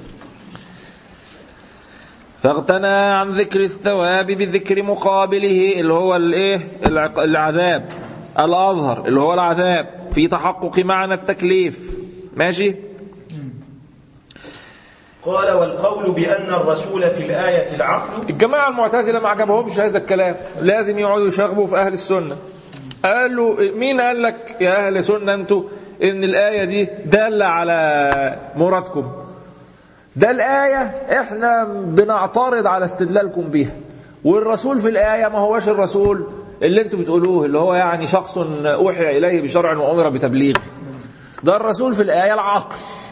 فاغتنى عن ذكر الثواب بذكر مقابله اللي هو الايه العق- العذاب الاظهر اللي هو العذاب في تحقق معنى التكليف ماشي قال والقول بأن الرسول في الآية العقل الجماعة المعتزلة ما عجبهمش هذا الكلام لازم يقعدوا يشاغبوا في أهل السنة قالوا مين قال لك يا أهل سنة أنتوا إن الآية دي دالة على مرادكم ده الآية إحنا بنعترض على استدلالكم بيها والرسول في الآية ما هوش الرسول اللي انتوا بتقولوه اللي هو يعني شخص أوحي إليه بشرع وأمر بتبليغه ده الرسول في الآية العقل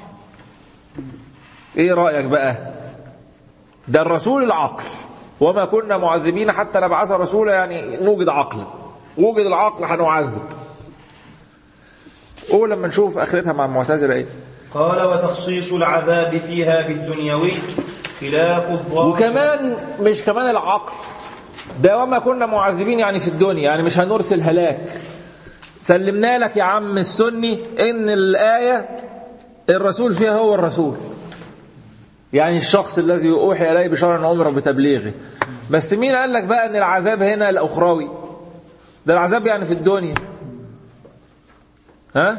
ايه رأيك بقى ده الرسول العقل وما كنا معذبين حتى نبعث رسولا يعني نوجد عقلا وجد العقل هنعذب قول لما نشوف اخرتها مع المعتزله ايه قال وتخصيص العذاب فيها بالدنيوي خلاف الظاهر وكمان مش كمان العقل ده وما كنا معذبين يعني في الدنيا يعني مش هنرسل هلاك سلمنا لك يا عم السني ان الآية الرسول فيها هو الرسول يعني الشخص الذي أوحي إليه بشرع أمر بتبليغه بس مين قال لك بقى ان العذاب هنا الأخروي ده العذاب يعني في الدنيا ها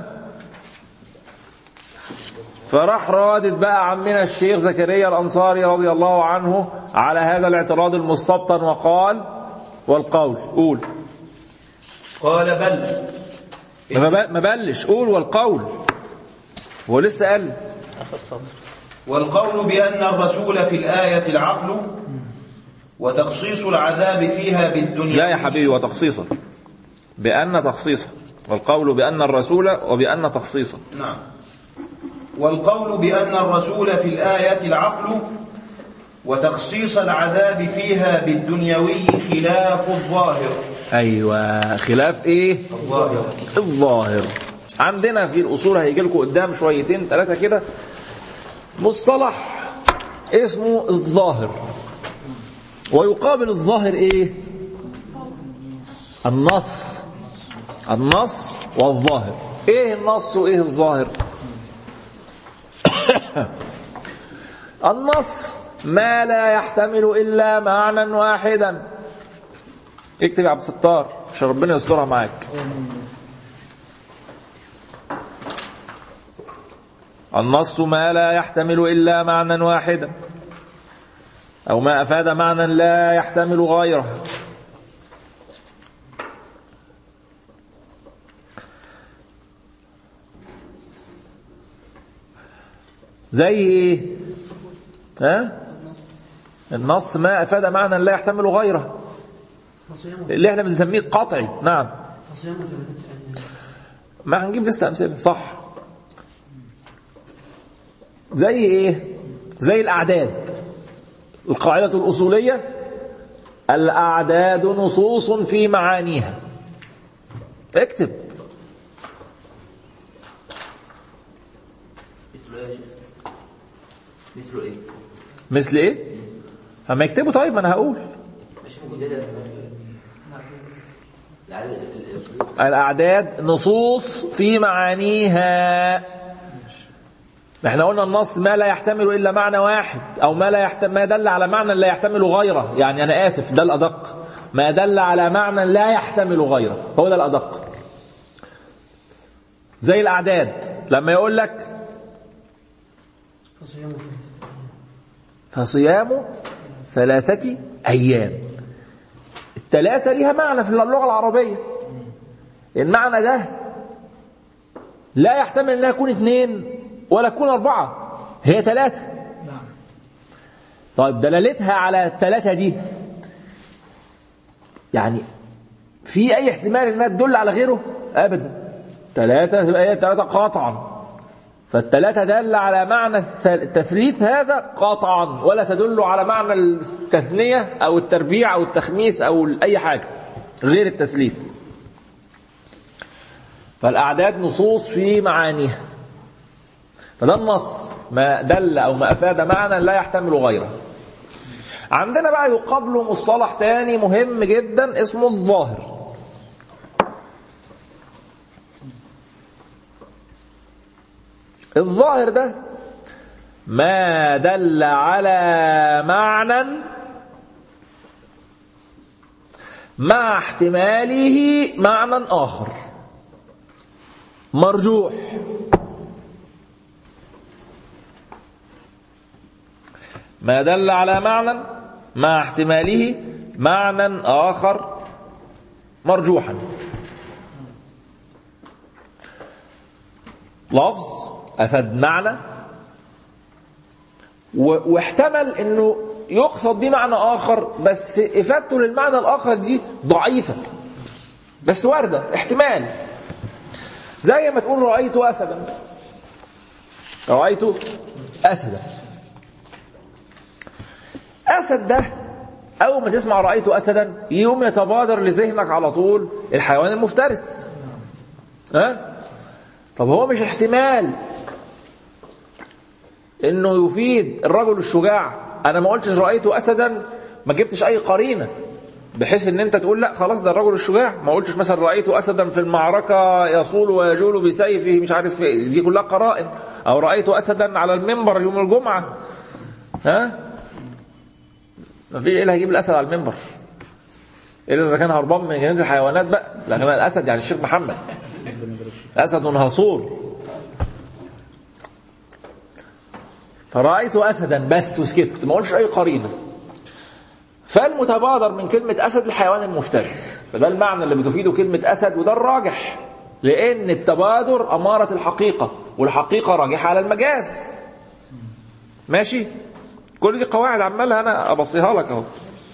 فراح رادد بقى عمنا الشيخ زكريا الأنصاري رضي الله عنه على هذا الاعتراض المستبطن وقال والقول قول قال بل ما بل- ما بلش قول والقول هو لسه قال آخر سطر والقول بأن الرسول في الآية العقل وتخصيص العذاب فيها بالدنيا لا يا حبيبي وتخصيصا بأن تخصيصا والقول بأن الرسول وبأن تخصيصا نعم والقول بأن الرسول في الآية العقل وتخصيص العذاب فيها بالدنيوي خلاف الظاهر أيوة خلاف إيه الظاهر الظاهر عندنا في الأصول هيجي لكم قدام شويتين ثلاثة كده مصطلح اسمه الظاهر ويقابل الظاهر ايه النص النص والظاهر ايه النص وايه الظاهر النص ما لا يحتمل الا معنى واحدا اكتب يا عبد الستار عشان ربنا يسترها معاك النص ما لا يحتمل إلا معنى واحدا أو ما أفاد معنى لا يحتمل غيره زي ايه ها النص ما أفاد معنى لا يحتمل غيره اللي احنا بنسميه قطعي نعم ما هنجيب لسه أمثلة صح زي ايه زي الاعداد القاعده الاصوليه الاعداد نصوص في معانيها اكتب مثل ايه يا شيخ؟ مثل ايه؟ مثل ايه اما يكتبوا طيب ما انا هقول مش ممكن جدا العدد ال- ال- الاعداد نصوص في معانيها احنا قلنا النص ما لا يحتمل الا معنى واحد او ما لا يحتمل ما دل على معنى لا يحتمل غيره يعني انا اسف ده الادق ما دل على معنى لا يحتمل غيره هو ده الادق زي الاعداد لما يقول لك فصيام ثلاثة أيام الثلاثة ليها معنى في اللغة العربية المعنى ده لا يحتمل انها تكون اثنين ولا تكون اربعه هي ثلاثه طيب دلالتها على الثلاثه دي يعني في اي احتمال انها تدل على غيره ابدا ثلاثه تبقى هي ثلاثه قطعا فالثلاثه دل على معنى الث- التثليث هذا قطعا ولا تدل على معنى التثنيه او التربيع او التخميس او اي حاجه غير التثليث فالأعداد نصوص في معانيها فده النص ما دل أو ما أفاد معنى لا يحتمل غيره عندنا بقى يقابله مصطلح تاني مهم جدا اسمه الظاهر الظاهر ده ما دل على معنى مع احتماله معنى آخر مرجوح ما دل على معنى مع احتماله معنى آخر مرجوحا لفظ أفاد معنى و- واحتمل انه يقصد بيه معنى اخر بس افادته للمعنى الاخر دي ضعيفه بس وارده احتمال زي ما تقول رايت اسدا رايت اسدا اسد ده اول ما تسمع رايت اسدا يوم يتبادر لذهنك على طول الحيوان المفترس ها طب هو مش احتمال انه يفيد الرجل الشجاع انا ما قلتش رايت اسدا ما جبتش اي قرينه بحيث ان انت تقول لا خلاص ده الرجل الشجاع ما قلتش مثلا رايت اسدا في المعركه يصول ويجول بسيفه مش عارف إيه. دي كلها قرائن او رايت اسدا على المنبر يوم الجمعه ها ما في ايه اللي هيجيب الاسد على المنبر الا اذا كان هربان من جنينه الحيوانات بقى لكن الاسد يعني الشيخ محمد اسد هصور فرأيت أسدا بس وسكت ما قلتش أي قرينة فالمتبادر من كلمة أسد الحيوان المفترس فده المعنى اللي بتفيده كلمة أسد وده الراجح لأن التبادر أمارة الحقيقة والحقيقة راجحة على المجاز ماشي كل دي قواعد عمالها أنا أبصيها لك أهو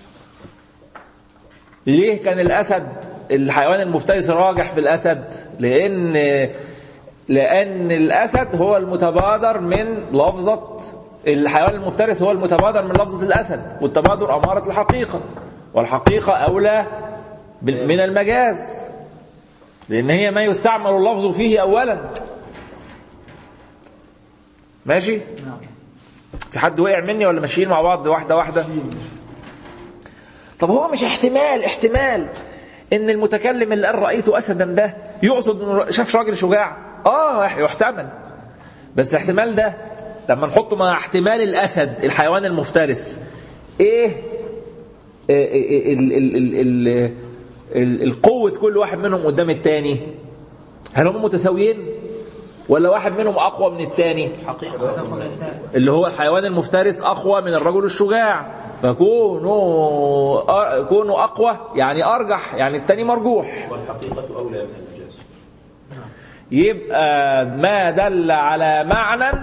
ليه كان الأسد الحيوان المفترس راجح في الأسد لأن لأن الأسد هو المتبادر من لفظة الحيوان المفترس هو المتبادر من لفظة الأسد والتبادر أمارة الحقيقة والحقيقة أولى بال- من المجاز لأن هي ما يستعمل اللفظ فيه أولا ماشي في حد وقع مني ولا ماشيين مع بعض واحدة واحدة طب هو مش احتمال احتمال ان المتكلم اللي قال رأيت أسدا ده يقصد انه شاف راجل شجاع اه يحتمل بس الاحتمال ده لما نحطه مع احتمال الأسد الحيوان المفترس ايه إيه ال- ال- ال- ال- ال- القوة كل واحد منهم قدام التاني هل هم متساويين ولا واحد منهم أقوى من التاني اللي هو الحيوان المفترس أقوى من الرجل الشجاع فكونوا أ- كونوا أقوى يعني أرجح يعني التاني مرجوح والحقيقة أولى من المجاز يبقى ما دل على معنى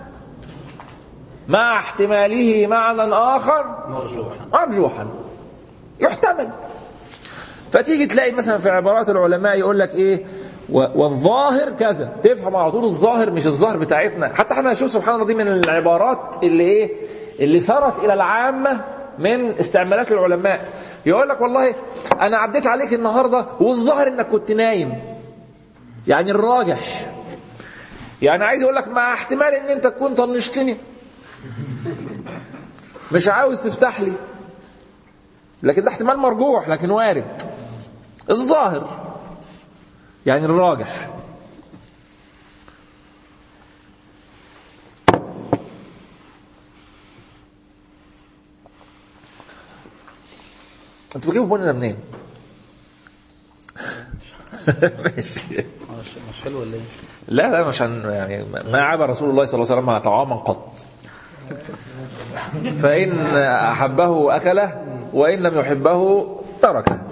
مع احتماله معنى آخر مرجوحا مرجوحا يحتمل فتيجي تلاقي مثلا في عبارات العلماء يقول لك ايه و- والظاهر كذا تفهم على طول الظاهر مش الظاهر بتاعتنا حتى احنا نشوف سبحان الله دي من العبارات اللي ايه اللي صارت الى العامه من استعمالات العلماء يقول لك والله انا عديت عليك النهارده والظاهر انك كنت نايم يعني الراجح يعني عايز يقول لك مع احتمال ان انت تكون طنشتني مش عاوز تفتح لي لكن ده احتمال مرجوح لكن وارد الظاهر يعني الراجح انتوا بتجيبوا بني ده منين؟ ماشي مش مش حلو ولا ايه؟ لا لا مش عن يعني ما عاب رسول الله صلى الله عليه وسلم طعاما قط فإن أحبه أكله وإن لم يحبه تركه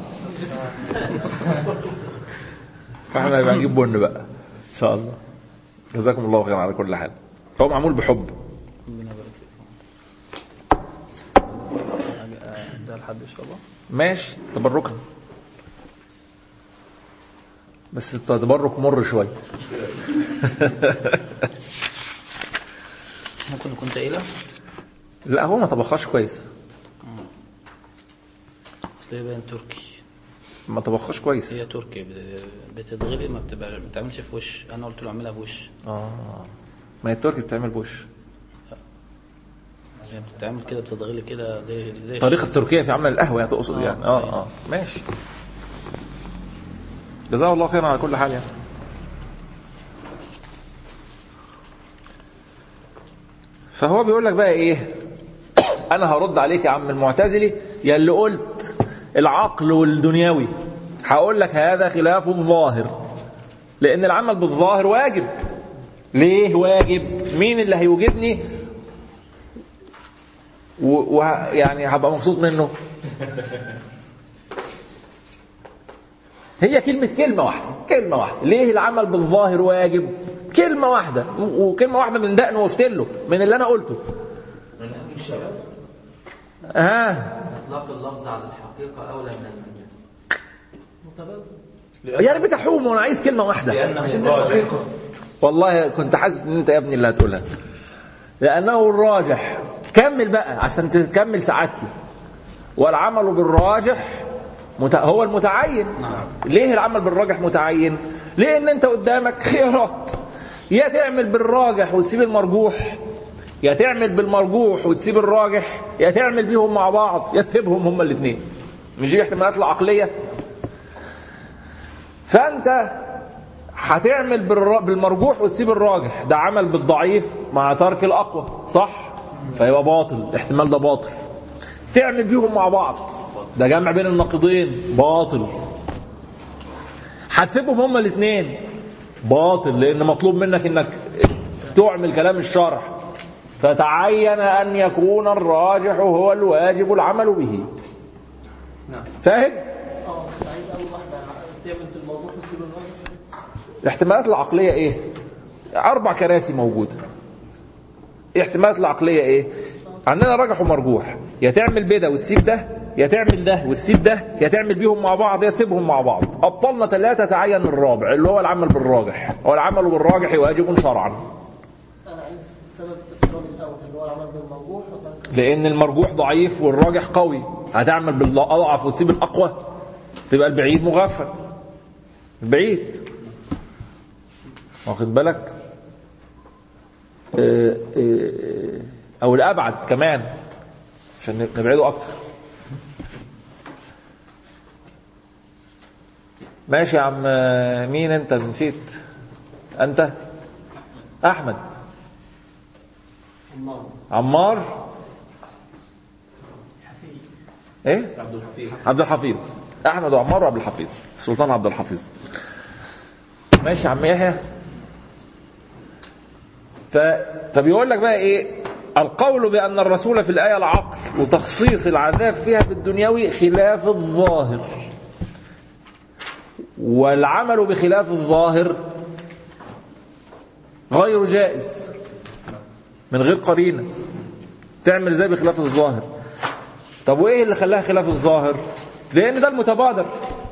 فاحنا يبقى نجيب بن بقى إن شاء الله جزاكم الله خيرا على كل حال هو معمول بحب ربنا يبارك فيكم ده لحد ان شاء الله ماشي تبركا بس التبرك مر شويه ممكن يكون تقيلة لا هو ما طبخهاش كويس اصل هي باين تركي ما طبخهاش كويس هي تركي بت- بتتغلي ما بتبقى ما بتعملش في وش انا قلت له اعملها بوش اه ما هي التركي بتعمل بوش هي بتتعمل كده بتتغلي كده زي زي الطريقه التركيه في عمل القهوه يعني تقصد آه، يعني اه أيوة. اه ماشي جزاه الله خيرا على كل حال يعني فهو بيقول لك بقى ايه انا هرد عليك يا عم المعتزلي يا اللي قلت العقل والدنيوي هقول لك هذا خلاف الظاهر لان العمل بالظاهر واجب ليه واجب مين اللي هيوجبني ويعني هبقى مبسوط منه هي كلمة كلمة واحدة كلمة واحدة ليه العمل بالظاهر واجب كلمة واحدة وكلمة واحدة من دقن وافتله من اللي أنا قلته ها إطلاق اللفظ على الحقيقة أولى من المجاز متبادل يعني بتحوم وانا عايز كلمة واحدة لأنه عشان دي راجع. الحقيقة والله كنت حاسس ان انت يا ابني اللي هتقولها لانه الراجح كمل بقى عشان تكمل سعادتي والعمل بالراجح مت... هو المتعين ليه العمل بالراجح متعين لان انت قدامك خيارات يا تعمل بالراجح وتسيب المرجوح يا تعمل بالمرجوح وتسيب الراجح يا تعمل بيهم مع بعض يا تسيبهم هما الاثنين مش دي احتمالات العقليه فانت هتعمل بالر- بالمرجوح وتسيب الراجح ده عمل بالضعيف مع ترك الاقوى صح فيبقى باطل الاحتمال ده باطل تعمل بيهم مع بعض ده جمع بين النقيضين باطل هتسيبهم هما الاثنين باطل لان مطلوب منك انك تعمل كلام الشرع فتعين ان يكون الراجح هو الواجب العمل به نعم. فاهم اه بس عايز اول واحده تعمل بالموضوع وتسيب الراجل الاحتمالات العقلية ايه اربع كراسي موجودة الاحتمالات العقلية ايه عندنا راجح ومرجوح يا تعمل بده وتسيب ده يا تعمل ده وتسيب ده يا تعمل بيهم مع بعض يا تسيبهم مع بعض ابطلنا ثلاثة تعين الرابع اللي هو العمل بالراجح هو العمل بالراجح واجب شرعا انا عايز سبب الافضال الاول اللي هو العمل بالمرجوح وترك لان المرجوح ضعيف والراجح قوي هتعمل بالاضعف وتسيب الاقوى تبقى البعيد مغفل البعيد واخد بالك آه، آه، او الابعد كمان عشان نبعده اكتر ماشي يا عم آه، مين انت نسيت انت احمد عمار ايه عبد الحفيظ عبد الحفيظ احمد وعمار وعبد الحفيظ السلطان عبد الحفيظ ماشي يا عم يحيى ف... فبيقول لك بقى ايه القول بان الرسول في الايه العقل وتخصيص العذاب فيها بالدنيوي خلاف الظاهر والعمل بخلاف الظاهر غير جائز من غير قرينه تعمل ازاي بخلاف الظاهر طب وايه اللي خلاها خلاف الظاهر لان ده المتبادر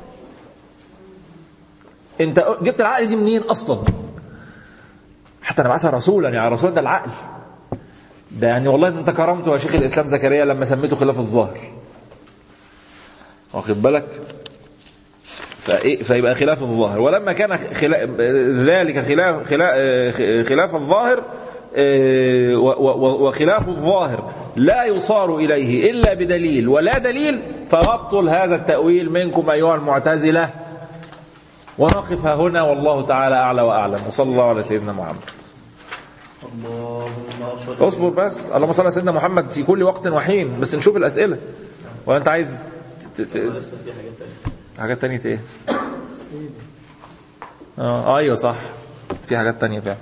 انت جبت العقل دي منين اصلا حتى انا بعتها رسولا يعني الرسول ده العقل ده يعني والله ده انت كرمته يا شيخ الاسلام زكريا لما سميته خلاف الظاهر واخد بالك فإيه فيبقى خلاف الظاهر ولما كان خلاف ذلك خلاف خلاف خلاف الظاهر آه، و- و- وخلاف الظاهر لا يصار إليه إلا بدليل ولا دليل فنبطل هذا التأويل منكم أيها المعتزلة ونقف ها هنا والله تعالى أعلى وأعلم وصلى الله على سيدنا محمد اللهم صل اصبر بس اللهم صل على سيدنا محمد في كل وقت وحين بس نشوف الأسئلة ولا أنت عايز ت- ت- لسه في حاجات تانية حاجات تانية ايه اه ايوه صح في حاجات تانية فعلا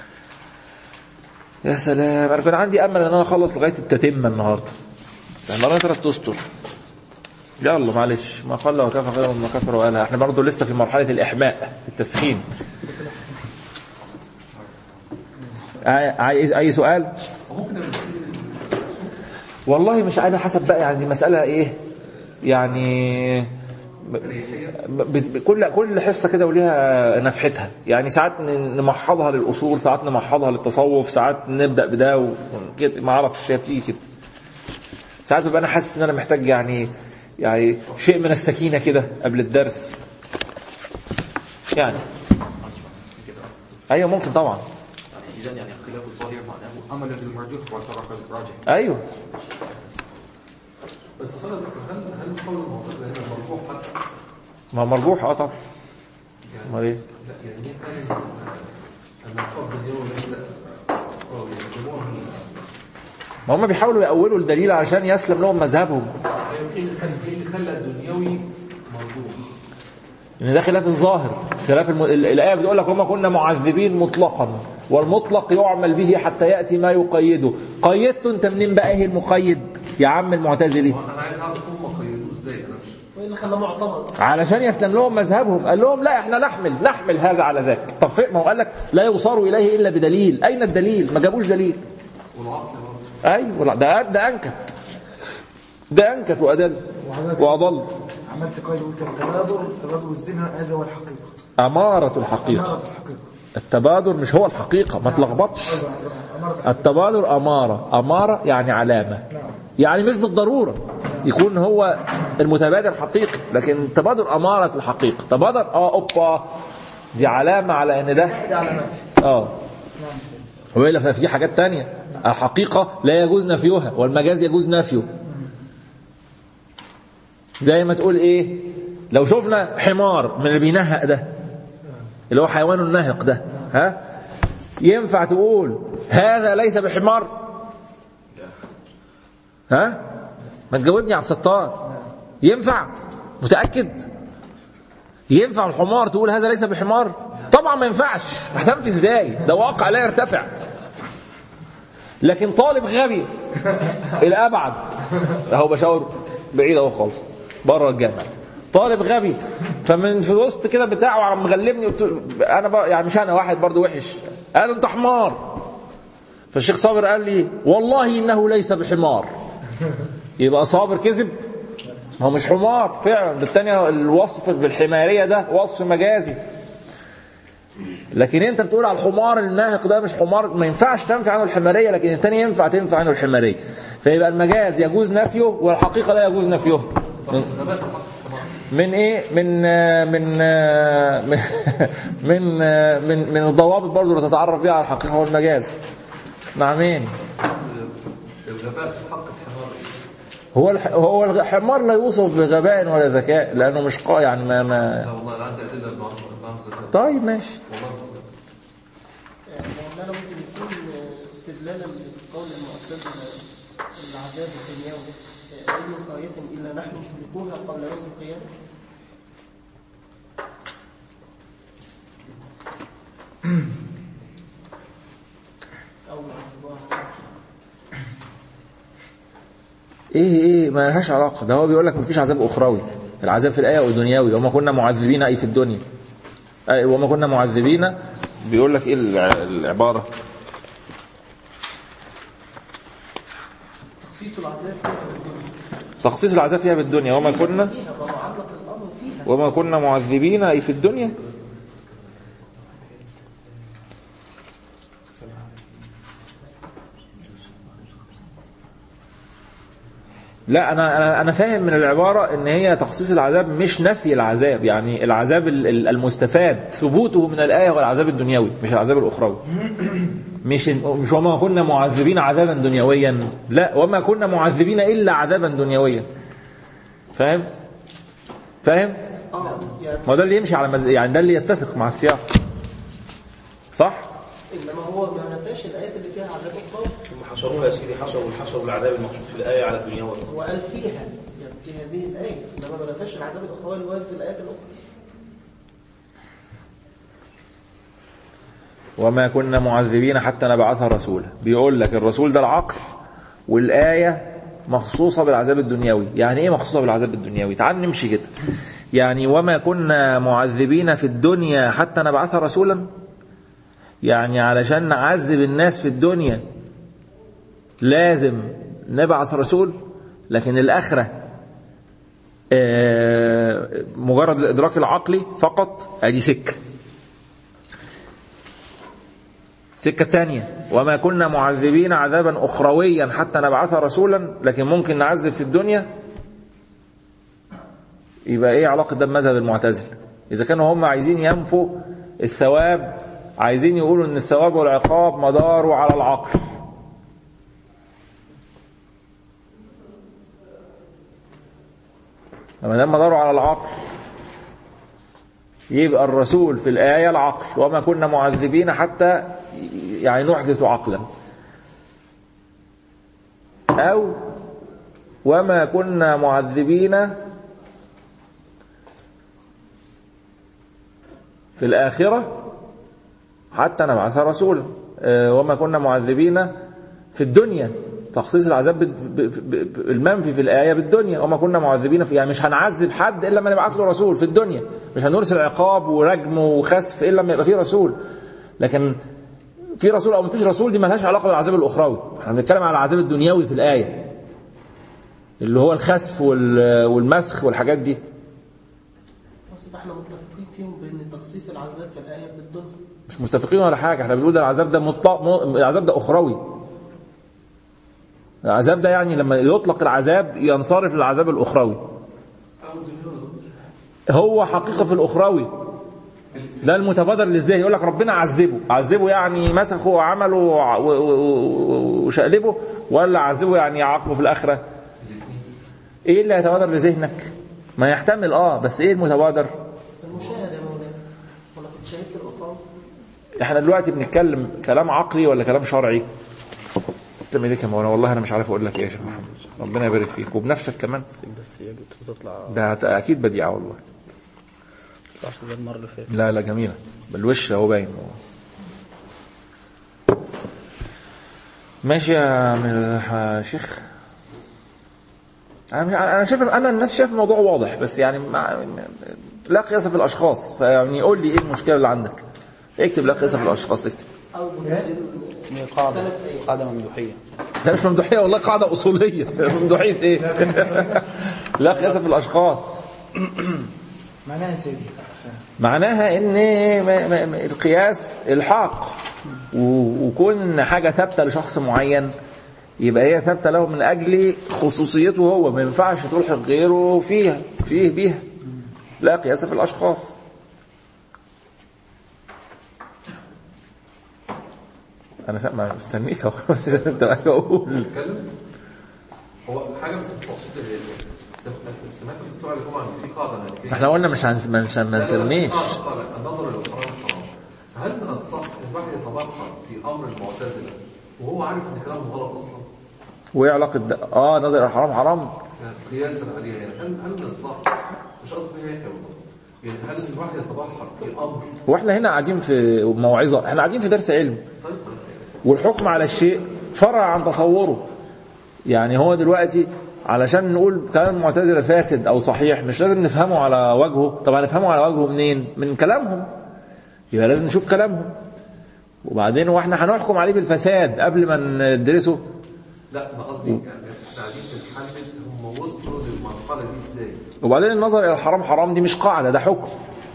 يا سلام انا كان عندي امل ان انا اخلص لغايه التتمه النهارده النهارده ثلاث تستر يلا معلش ما قل وكفى خير مما كثر وقالها احنا برضه لسه في مرحله الاحماء التسخين عاي- عايز اي سؤال وممكن نعمل والله مش عارف حسب بقى يعني دي مساله ايه يعني ب- ب- كل كل حصه كده وليها نفحتها يعني ساعات ن- نمحضها للاصول ساعات نمحضها للتصوف ساعات نبدا بده وكده ما اعرفش هي بتيجي كده ساعات ببقى انا حاسس ان انا محتاج يعني يعني شيء من السكينه كده قبل الدرس يعني ايوه ممكن طبعا اذا يعني خلاف الظاهر معناه عمل بالمرجوح وترك الراجح ايوه بس سؤال يا دكتور هل هل قول المعتزله هنا مرجوح حتى ما مرجوح اه طبعا يعني امال ايه لا يعني مين قال ان القبض اليوم ليس اه يعني جمهور ما هم بيحاولوا يأولوا الدليل عشان يسلم لهم مذهبهم ايه اللي خلى ايه اللي خلى الدنيوي مرجوح ان ده خلاف الظاهر خلاف الم... ال- الايه بتقول لك وما كنا معذبين مطلقا والمطلق يعمل به حتى ياتي ما يقيده قيدته انت منين بقى ايه المقيد يا عم المعتزلي انا عايز اعرف هم قيدوه ازاي انا مش وايه اللي خلاه معتمد علشان يسلم لهم مذهبهم قال لهم لا احنا نحمل نحمل هذا على ذاك طب في- ما هو قال لك لا يوصار اليه الا بدليل اين الدليل ما جابوش دليل والعقل برضه ايوه لا، ده ده انكت ده انكت وادل وحضرتك واضل عملت قيد قلت التبادر التبادر الزنا هذا هو الحقيقة اماره الحقيقه أمارة الحقيقة التبادر مش هو الحقيقه ما تلخبطش أيوة، أمارة الحقيقة التبادر اماره اماره يعني علامه نعم يعني مش بالضروره يكون هو المتبادر حقيقي لكن التبادر اماره الحقيقه تبادر اه اوبا دي علامه على ان ده إحدى علامات اه نعم سيدي. وإلا ففي حاجات تانية الحقيقة لا يجوز نفيها والمجاز يجوز نفيه زي ما تقول ايه لو شفنا حمار من اللي بينهق ده اللي هو حيوان النهق ده ها ينفع تقول هذا ليس بحمار ها ما تجاوبني يا عبد الستار ينفع متأكد ينفع الحمار تقول هذا ليس بحمار طبعا ما ينفعش هتنفي ازاي ده واقع لا يرتفع لكن طالب غبي الابعد اهو بشاور بعيد اهو خالص بره الجامع طالب غبي فمن في وسط كده بتاعه عم مغلبني قلت له- انا بقى يعني مش انا واحد برضو وحش قال انت حمار فالشيخ صابر قال لي والله انه ليس بحمار يبقى صابر كذب هو مش حمار فعلا ده التانية الوصف بالحمارية ده وصف مجازي لكن انت بتقول على الحمار الناهق ده مش حمار ما ينفعش تنفي عنه الحمارية لكن التاني ينفع تنفع عنه الحمارية فيبقى المجاز يجوز نفيه والحقيقة لا يجوز نفيه من, من ايه من آه، من آه، من من آه، من, من الضوابط برضو اللي تتعرف بيها على الحقيقة والمجاز مع مين الغباء في حق الحمار هو الح... هو الحمار لا يوصف بغباء ولا ذكاء لانه مش قا يعني ما, لا ما والله انا عندي ادله انه عنده ذكاء طيب ماشي والله مولانا ممكن يكون استدلالا لقول المعتزلة العذاب الدنيوي أي غاية إلا نحن نسلكوها قبل يوم القيامة أو الله ايه ايه ما لهاش علاقه ده هو بيقول لك مفيش عذاب اخروي العذاب في الايه ودنيوي وما كنا معذبين اي في الدنيا أي وما كنا معذبين بيقول لك ايه الع- العباره تخصيص العذاب فيها بالدنيا تخصيص العذاب فيها بالدنيا وما كنا فيها فمعلق الأمر فيها وما كنا معذبين اي في الدنيا لا انا انا انا فاهم من العباره ان هي تخصيص العذاب مش نفي العذاب يعني العذاب ال- ال- المستفاد ثبوته من الايه هو العذاب الدنيوي مش العذاب الاخروي مش مش وما كنا معذبين عذابا دنيويا لا وما كنا معذبين الا عذابا دنيويا فاهم فاهم اه يعني ما هو ده اللي يمشي على مز... يعني ده اللي يتسق مع السياق صح إنما هو ما نفاش الآيات اللي فيها عذاب أخرى ثم حصروها يا سيدي حصروا حصروا العذاب المقصود في الآية على الدنيا والأخرى وقال فيها يعني في هذه الآية إنما ما نفاش العذاب الأخروي الوارد في الآيات الأخرى وما كنا معذبين حتى نبعث رسولا بيقول لك الرسول ده العقل والآية مخصوصة بالعذاب الدنيوي يعني ايه مخصوصة بالعذاب الدنيوي تعال نمشي كده يعني وما كنا معذبين في الدنيا حتى نبعث رسولا يعني علشان نعذب الناس في الدنيا لازم نبعث رسول لكن الآخرة آه، مجرد الإدراك العقلي فقط ادي سكه سكة تانية وما كنا معذبين عذابا أخرويا حتى نبعث رسولا لكن ممكن نعذب في الدنيا يبقى ايه علاقة ده بمذهب المعتزلة إذا كانوا هم عايزين ينفوا الثواب عايزين يقولوا ان الثواب والعقاب مداره على العقل لما دام مداره على العقل يبقى الرسول في الآية العقل وما كنا معذبين حتى يعني نحدث عقلا أو وما كنا معذبين في الآخرة حتى نبعث رسولا آه، وما كنا معذبين في الدنيا تخصيص العذاب بال- ب- ب- ب- المنفي في الآية بالدنيا وما كنا معذبين في يعني مش هنعذب حد إلا ما نبعث له رسول في الدنيا مش هنرسل عقاب ورجم وخسف إلا ما يبقى فيه رسول لكن في رسول أو ما فيش رسول دي ملهاش علاقة بالعذاب الأخروي احنا بنتكلم على العذاب الدنيوي في الآية اللي هو الخسف وال- والمسخ والحاجات دي بس يبقى احنا متفقين فيهم بان تخصيص العذاب في الايه بالدنيا مش متفقين ولا حاجة احنا بنقول ده العذاب ده مطلق م- العذاب ده أخروي العذاب ده يعني لما يطلق العذاب ينصرف للعذاب الأخروي أو دنيا هو حقيقة في الأخروي ده المتبادر للذهن يقول لك ربنا عذبه عذبه يعني مسخه وعمله وع- و- و- و- وشقلبه ولا عذبه يعني يعاقبه في الآخرة ايه اللي هيتبادر لذهنك ما يحتمل اه بس ايه المتبادر المشاهد يا مولانا ولا كنت شاهدت الاخرى احنا دلوقتي بنتكلم كلام عقلي ولا كلام شرعي تسلم ايديك يا مولانا والله انا مش عارف اقول لك ايه يا شيخ محمد ربنا يبارك فيك وبنفسك كمان بس هي بتطلع ده هت- اكيد بديعه والله تطلعش زي المره اللي فاتت لا لا جميله بالوش اهو باين ماشي يا م- يا شيخ انا مش- انا شايف انا الناس شايف الموضوع واضح بس يعني مع لا قياس في الاشخاص فيعني قول لي ايه المشكله اللي عندك اكتب لا قياس في الاشخاص اكتب او بناء قاعده قاعده ممدوحيه ده مش ممدوحيه والله قاعده اصوليه ممدوحيه ايه لا قياس في الاشخاص معناها يا سيدي معناها ان ما- ما- ما- القياس الحاق و- وكون ان حاجه ثابته لشخص معين يبقى هي ثابته له من اجل خصوصيته هو ما ينفعش تلحق غيره فيها فيه بيها لا قياس في الاشخاص انا سا- ما مستنيك اهو انت بقول نتكلم هو حاجه بس مش مقصود اللي سمعت سمعت الدكتور علي جمعه ان في قاعده مالكيه احنا قلنا مش هنس- مش ما نسميش قاعده قاعده النظر للقران حرام هل من الصح ان الواحد يتبحر في امر المعتزله وهو عارف ان كلامه غلط اصلا وايه علاقه ده اه نظر إلى الحرام حرام يعني قياسا عليها يعني هل هل من الصح مش قصدي ان هي خير يعني هل ان الواحد يتبحر في امر واحنا هنا قاعدين في موعظه احنا قاعدين في درس علم طيب والحكم على الشيء فرع عن تصوره يعني هو دلوقتي علشان نقول كلام المعتزله فاسد او صحيح مش لازم نفهمه على وجهه طب هنفهمه على وجهه منين من كلامهم يبقى لازم نشوف كلامهم وبعدين واحنا هنحكم عليه بالفساد قبل ما ندرسه لا انا قصدي يعني احنا قاعدين بنحلل هم وصلوا للمرحله دي ازاي وبعدين النظر الى الحرام حرام دي مش قاعده ده حكم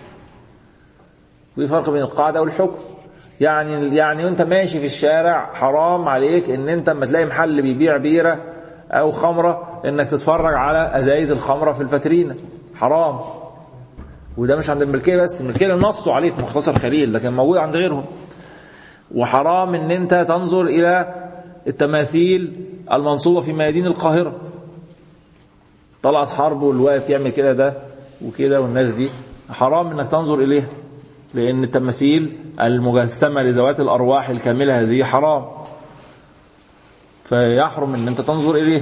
في فرق بين القاعده والحكم يعني يعني وانت ماشي في الشارع حرام عليك ان انت اما تلاقي محل بيبيع بيره او خمره انك تتفرج على ازايز الخمره في الفاترينا حرام وده مش عند الملكيه بس الملكيه اللي نصوا عليه في مختصر خليل لكن موجود عند غيرهم وحرام ان انت تنظر الى التماثيل المنصوبه في ميادين القاهره طلعت حرب والواقف يعمل كده ده وكده والناس دي حرام انك تنظر اليها لان التماثيل المجسمه لذوات الارواح الكامله هذه حرام فيحرم ان انت تنظر اليها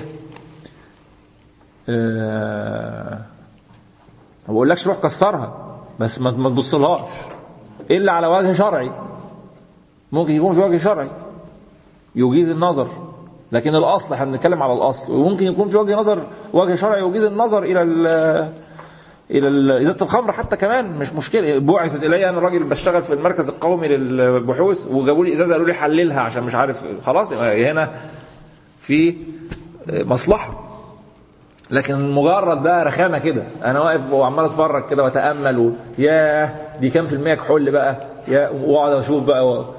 آه، ما بقولكش روح كسرها بس ما ما تبصلهاش الا على وجه شرعي ممكن يكون في وجه شرعي يجيز النظر لكن الاصل احنا بنتكلم على الاصل وممكن يكون في وجه نظر وجه شرعي يجيز النظر الى ال الى ال- ازازه الخمر حتى كمان مش مشكله بعثت الي انا راجل بشتغل في المركز القومي للبحوث وجابوا لي ازازه قالوا لي حللها عشان مش عارف خلاص هنا في مصلحه لكن مجرد بقى رخامه كده انا واقف وعمال اتفرج كده واتامل و... ياه دي كام في المية كحول بقى يا واقعد اشوف بقى و...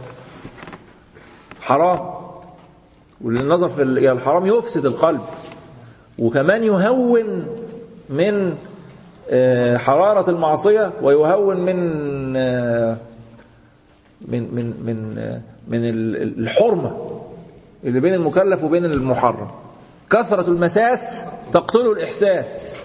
حرام والنظر في ال- الى الحرام يفسد القلب وكمان يهون من آه، حرارة المعصية ويهون من آه، من من من آه، من ال- الحرمة اللي بين المكلف وبين المحرم كثرة المساس تقتل الإحساس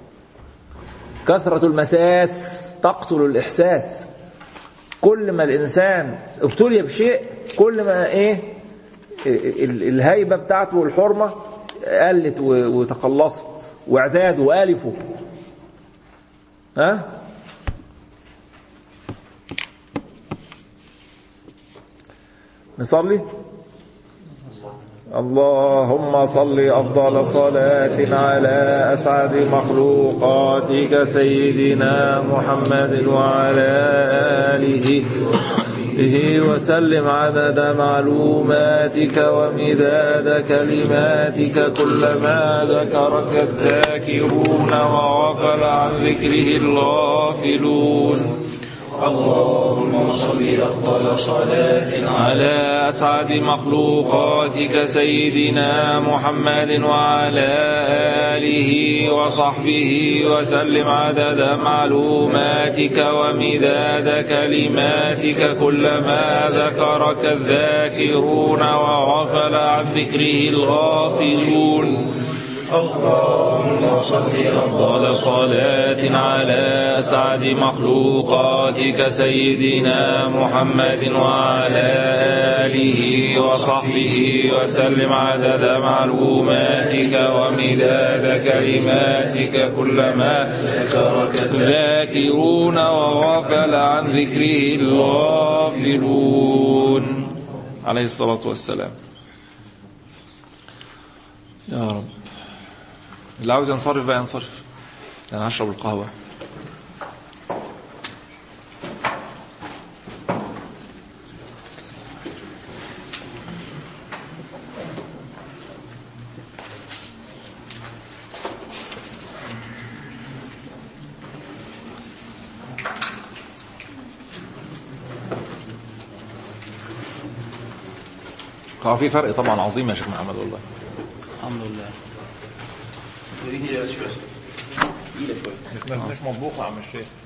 كثرة المساس تقتل الإحساس كل ما الإنسان ابتلي بشيء كل ما إيه ال- الهيبة بتاعته والحرمة قلت و- وتقلصت واعداده وآلفه ها نصلي اللهم صل أفضل صلاة على أسعد مخلوقاتك سيدنا محمد وعلى آله به وسلم عدد معلوماتك ومداد كلماتك كلما ذكرك الذاكرون وغفل عن ذكره الغافلون اللهم صل أفضل صلاة على أسعد مخلوقاتك سيدنا محمد وعلى آله وصحبه وسلم عدد معلوماتك ومداد كلماتك كلما ذكرك الذاكرون وغفل عن ذكره الغافلون اللهم صل أفضل صلاة على أسعد مخلوقاتك سيدنا محمد وعلى آله وصحبه وسلم عدد معلوماتك ومداد كلماتك كلما ذكرك الذاكرون وغفل عن ذكره الغافلون عليه الصلاة والسلام يا رب اللي عاوز ينصرف بقى ينصرف انا هشرب القهوه هو في فرق طبعا عظيم يا شيخ محمد والله الحمد لله دي هي شوية تقيلة شوية مش مطبوخه يا عم الشيخ